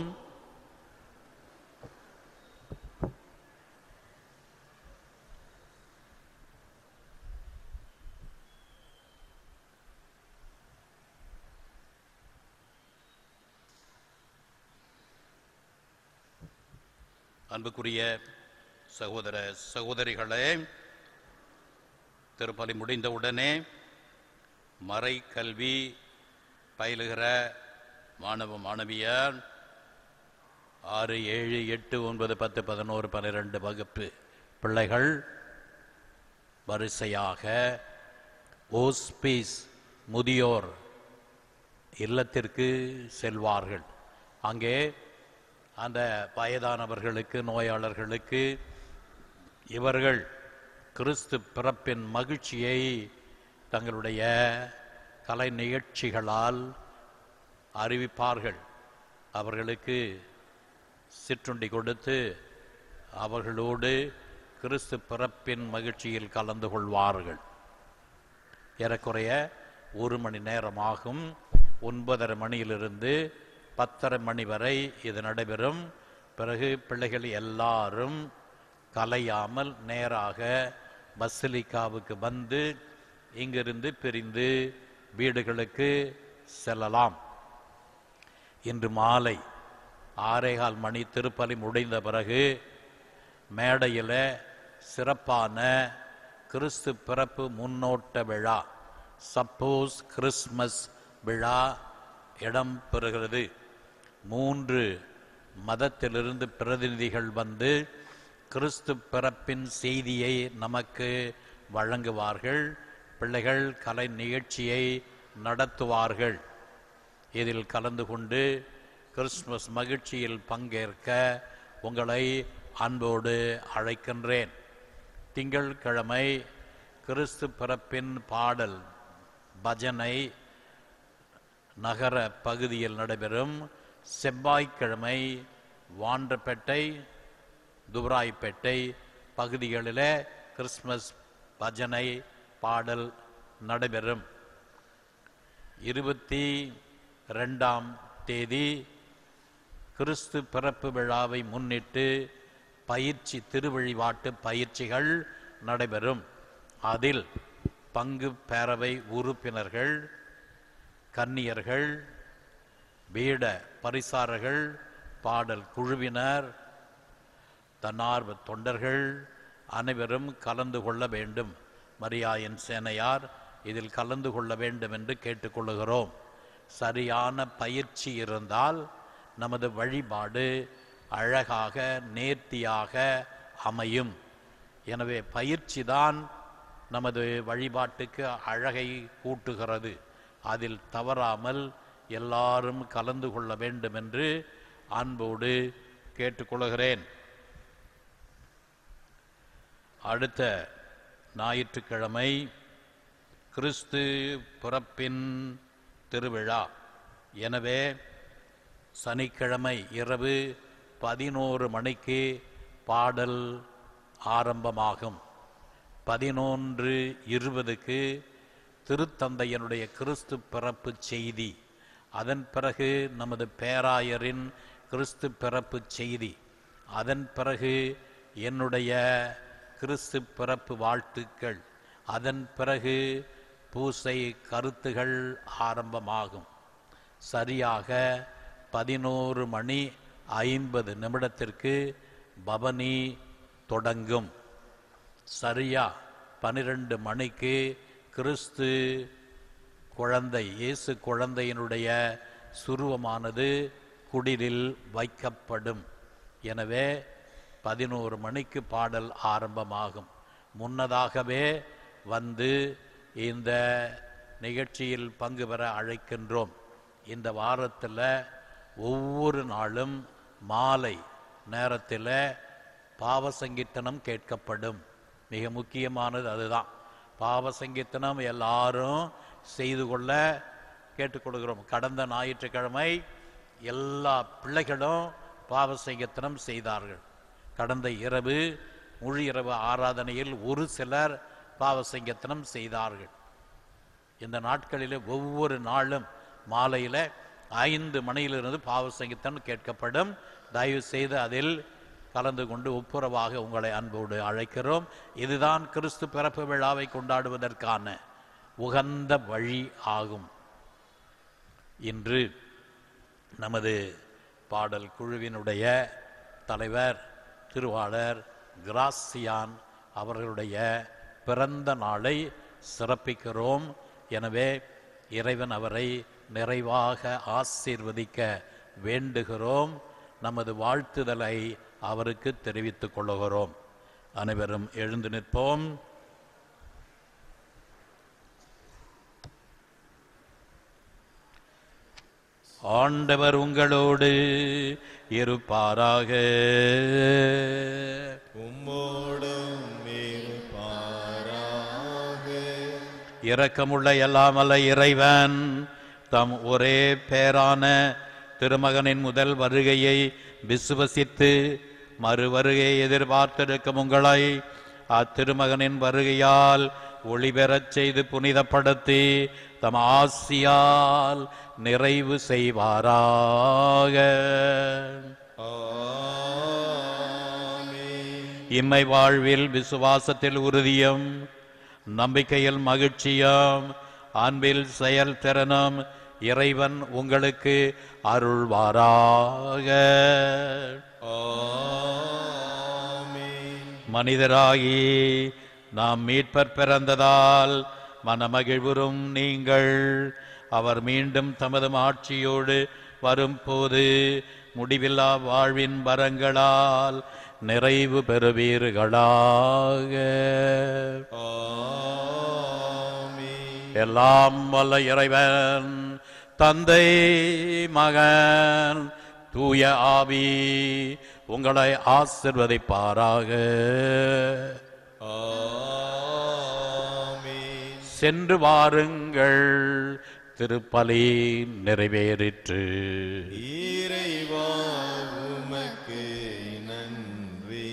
அன்புக்குரிய சகோதர சகோதரிகளே திருப்பலி முடிந்தவுடனே மறை கல்வி பயிலுகிற மாணவ மாணவியர் ஆறு ஏழு எட்டு ஒன்பது பத்து பதினோரு பன்னிரெண்டு வகுப்பு பிள்ளைகள் வரிசையாக ஓஸ்பீஸ் முதியோர் இல்லத்திற்கு செல்வார்கள் அங்கே அந்த வயதானவர்களுக்கு நோயாளர்களுக்கு இவர்கள் கிறிஸ்து பிறப்பின் மகிழ்ச்சியை தங்களுடைய கலை நிகழ்ச்சிகளால் அறிவிப்பார்கள் அவர்களுக்கு சிற்றுண்டி கொடுத்து அவர்களோடு கிறிஸ்து பிறப்பின் மகிழ்ச்சியில் கலந்து கொள்வார்கள் ஏறக்குறைய ஒரு மணி நேரமாகும் ஒன்பதரை மணியிலிருந்து பத்தரை மணி வரை இது நடைபெறும் பிறகு பிள்ளைகள் எல்லாரும் கலையாமல் நேராக பசிலிக்காவுக்கு வந்து இங்கிருந்து பிரிந்து வீடுகளுக்கு செல்லலாம் இன்று மாலை ஆறேகால் மணி திருப்பலி முடிந்த பிறகு மேடையில் சிறப்பான கிறிஸ்து பிறப்பு முன்னோட்ட விழா சப்போஸ் கிறிஸ்மஸ் விழா இடம் பெறுகிறது மூன்று மதத்திலிருந்து பிரதிநிதிகள் வந்து கிறிஸ்து பிறப்பின் செய்தியை நமக்கு வழங்குவார்கள் பிள்ளைகள் கலை நிகழ்ச்சியை நடத்துவார்கள் இதில் கலந்து கொண்டு கிறிஸ்துமஸ் மகிழ்ச்சியில் பங்கேற்க உங்களை அன்போடு அழைக்கின்றேன் திங்கள்கிழமை கிறிஸ்து பிறப்பின் பாடல் பஜனை நகர பகுதியில் நடைபெறும் செவ்வாய்க்கிழமை வாண்டப்பேட்டை துபராய்பேட்டை பகுதிகளில் கிறிஸ்மஸ் பஜனை பாடல் நடைபெறும் இருபத்தி ரெண்டாம் தேதி கிறிஸ்து பிறப்பு விழாவை முன்னிட்டு பயிற்சி திருவழிபாட்டு பயிற்சிகள் நடைபெறும் அதில் பங்கு பேரவை உறுப்பினர்கள் கன்னியர்கள் பீட பரிசாரர்கள் பாடல் குழுவினர் தன்னார்வ தொண்டர்கள் அனைவரும் கலந்து கொள்ள வேண்டும் மரியாயன் சேனையார் இதில் கலந்து கொள்ள வேண்டும் என்று கேட்டுக்கொள்கிறோம் சரியான பயிற்சி இருந்தால் நமது வழிபாடு அழகாக நேர்த்தியாக அமையும் எனவே பயிற்சி தான் நமது வழிபாட்டுக்கு அழகை கூட்டுகிறது அதில் தவறாமல் எல்லாரும் கலந்து கொள்ள வேண்டும் என்று அன்போடு கேட்டுக்கொள்கிறேன் அடுத்த ஞாயிற்றுக்கிழமை கிறிஸ்து பிறப்பின் திருவிழா எனவே சனிக்கிழமை இரவு பதினோரு மணிக்கு பாடல் ஆரம்பமாகும் பதினொன்று இருபதுக்கு திருத்தந்தையனுடைய கிறிஸ்து பிறப்பு செய்தி அதன் பிறகு நமது பேராயரின் கிறிஸ்து பிறப்பு செய்தி அதன் பிறகு என்னுடைய கிறிஸ்து பிறப்பு வாழ்த்துக்கள் அதன் பிறகு பூசை கருத்துகள் ஆரம்பமாகும் சரியாக பதினோரு மணி ஐம்பது நிமிடத்திற்கு பவனி தொடங்கும் சரியா பனிரெண்டு மணிக்கு கிறிஸ்து குழந்தை இயேசு குழந்தையினுடைய சுருவமானது குடிலில் வைக்கப்படும் எனவே பதினோரு மணிக்கு பாடல் ஆரம்பமாகும் முன்னதாகவே வந்து இந்த நிகழ்ச்சியில் பங்கு பெற அழைக்கின்றோம் இந்த வாரத்தில் ஒவ்வொரு நாளும் மாலை நேரத்தில் பாவ சங்கீர்த்தனம் கேட்கப்படும் மிக முக்கியமானது அதுதான் பாவ சங்கீர்த்தனம் எல்லாரும் செய்து கொள்ள கேட்டுக்கொள்கிறோம் கடந்த ஞாயிற்றுக்கிழமை எல்லா பிள்ளைகளும் பாவ சங்கீர்த்தனம் செய்தார்கள் கடந்த இரவு முழு இரவு ஆராதனையில் ஒரு சிலர் பாவ சங்கீர்த்தனம் செய்தார்கள் இந்த நாட்களில் ஒவ்வொரு நாளும் மாலையில் ஐந்து மணியிலிருந்து பாவ சங்கீதம் கேட்கப்படும் தயவு செய்து அதில் கலந்து கொண்டு ஒப்புரவாக உங்களை அன்போடு அழைக்கிறோம் இதுதான் கிறிஸ்து பிறப்பு விழாவை கொண்டாடுவதற்கான உகந்த வழி ஆகும் இன்று நமது பாடல் குழுவினுடைய தலைவர் திருவாளர் கிராசியான் அவர்களுடைய பிறந்த நாளை சிறப்பிக்கிறோம் எனவே இறைவன் அவரை நிறைவாக ஆசீர்வதிக்க வேண்டுகிறோம் நமது வாழ்த்துதலை அவருக்கு தெரிவித்துக் கொள்ளுகிறோம் அனைவரும் எழுந்து நிற்போம் ஆண்டவர் உங்களோடு இருப்பாராக
உம்மோடும் இருப்பாராக
இரக்கமுள்ள எல்லாமல்ல இறைவன் தம் ஒரே பேரான திருமகனின் முதல் வருகையை விசுவசித்து மறு வருகையை எதிர்பார்த்திருக்கும் உங்களை அத்திருமகனின் வருகையால் ஒளிபெறச் செய்து புனிதப்படுத்தி தம் ஆசியால் நிறைவு செய்வாராக இம்மை வாழ்வில் விசுவாசத்தில் உறுதியும் நம்பிக்கையில் மகிழ்ச்சியும் அன்பில் செயல்திறனும் இறைவன் உங்களுக்கு அருள்வாராக மனிதராகி நாம் மீட்பர் பிறந்ததால் மனமகிழ்வுறும் நீங்கள் அவர் மீண்டும் தமது ஆட்சியோடு வரும்போது முடிவில்லா வாழ்வின் வரங்களால் நிறைவு பெறுவீர்களாக எல்லாம் வல்ல இறைவன் தந்தை மகன் தூய ஆவி உங்களை ஆசிர்வதிப்பாராக சென்று வாருங்கள் திருப்பலி நிறைவேறிற்று
இறைவா உமக்கு நன்றி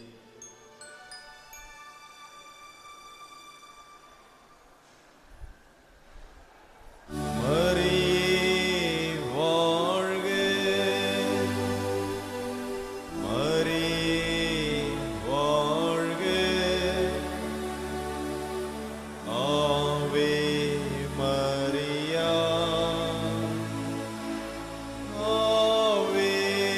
மரியே வாழ்க மரியே வாழ்க ஆவே மரியா ஆவே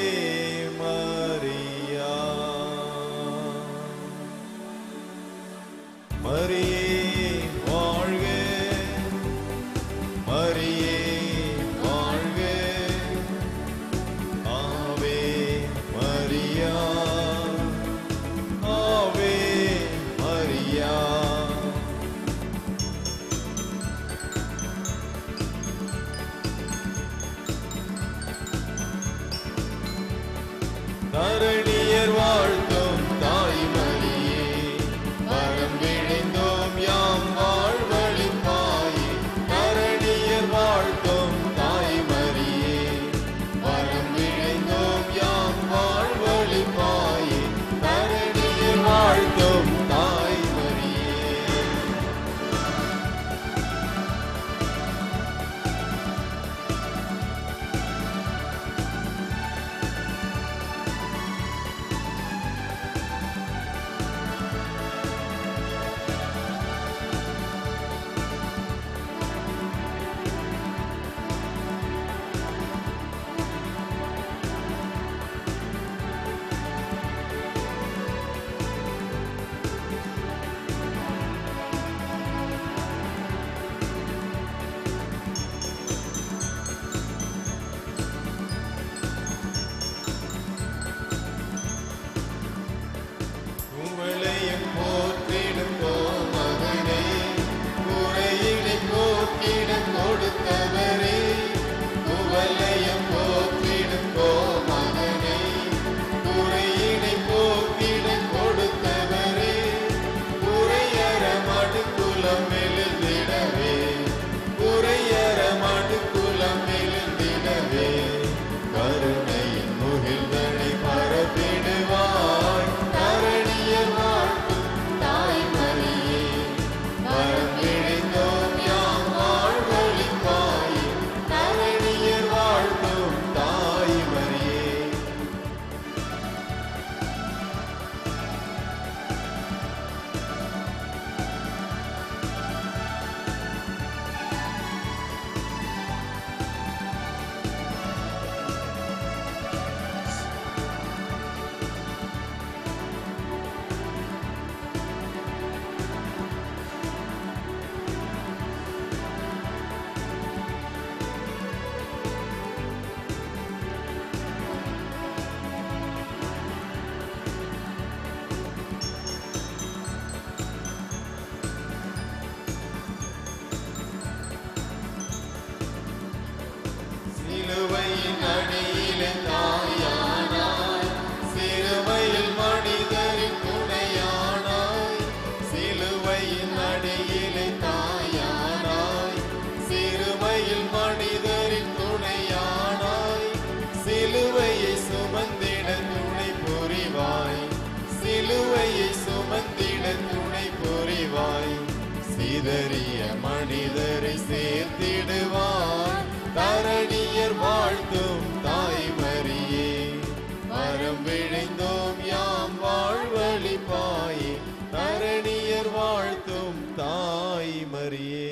சிதறிய மனிதரை சேர்த்திடுவார் தரணியர் வாழ்த்தும் தாய்மரியே மரம் விழைந்தோம் யாம் வாழ்வழிப்பாயே தரணியர் வாழ்த்தும் தாய்மரியே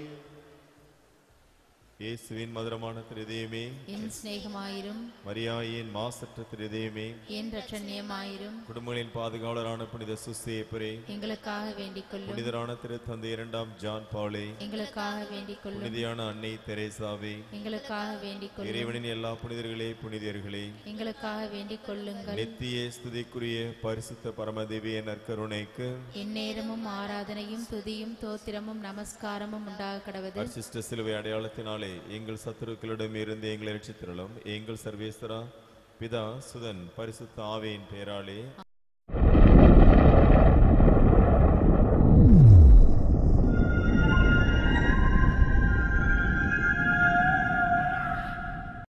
இயேசுவின் மதுரமான திருதயமே
என் சிநேகமாயிரும்
மரியாயின் மாசற்ற திருதயமே
என் ரட்சண்யமாயிரும்
குடும்பங்களின் பாதுகாவலரான புனித சுசேப்பரே
எங்களுக்காக வேண்டிக் கொள்ளும்
புனிதரான திருத்தந்தை இரண்டாம் ஜான் பாலே
எங்களுக்காக வேண்டிக் கொள்ளும்
புனிதியான அன்னை தெரேசாவே
எங்களுக்காக வேண்டிக் கொள்ளும்
இறைவனின் எல்லா புனிதர்களே புனிதர்களே
எங்களுக்காக வேண்டிக் கொள்ளுங்கள்
நித்திய ஸ்துதிக்குரிய பரிசுத்த பரமதிவிய நற்கருணைக்கு
எந்நேரமும் ஆராதனையும் துதியும் தோத்திரமும் நமஸ்காரமும் உண்டாக கடவது
பரிசுத்த சிலுவை அடையாளத்தினாலே எங்கள் சத்துருக்களிடம் இருந்து எங்களை ரட்சித்திரளும் எங்கள் சர்வேஸ்வரா பிதா சுதன் பரிசுத்த ஆவியின் பெயராலே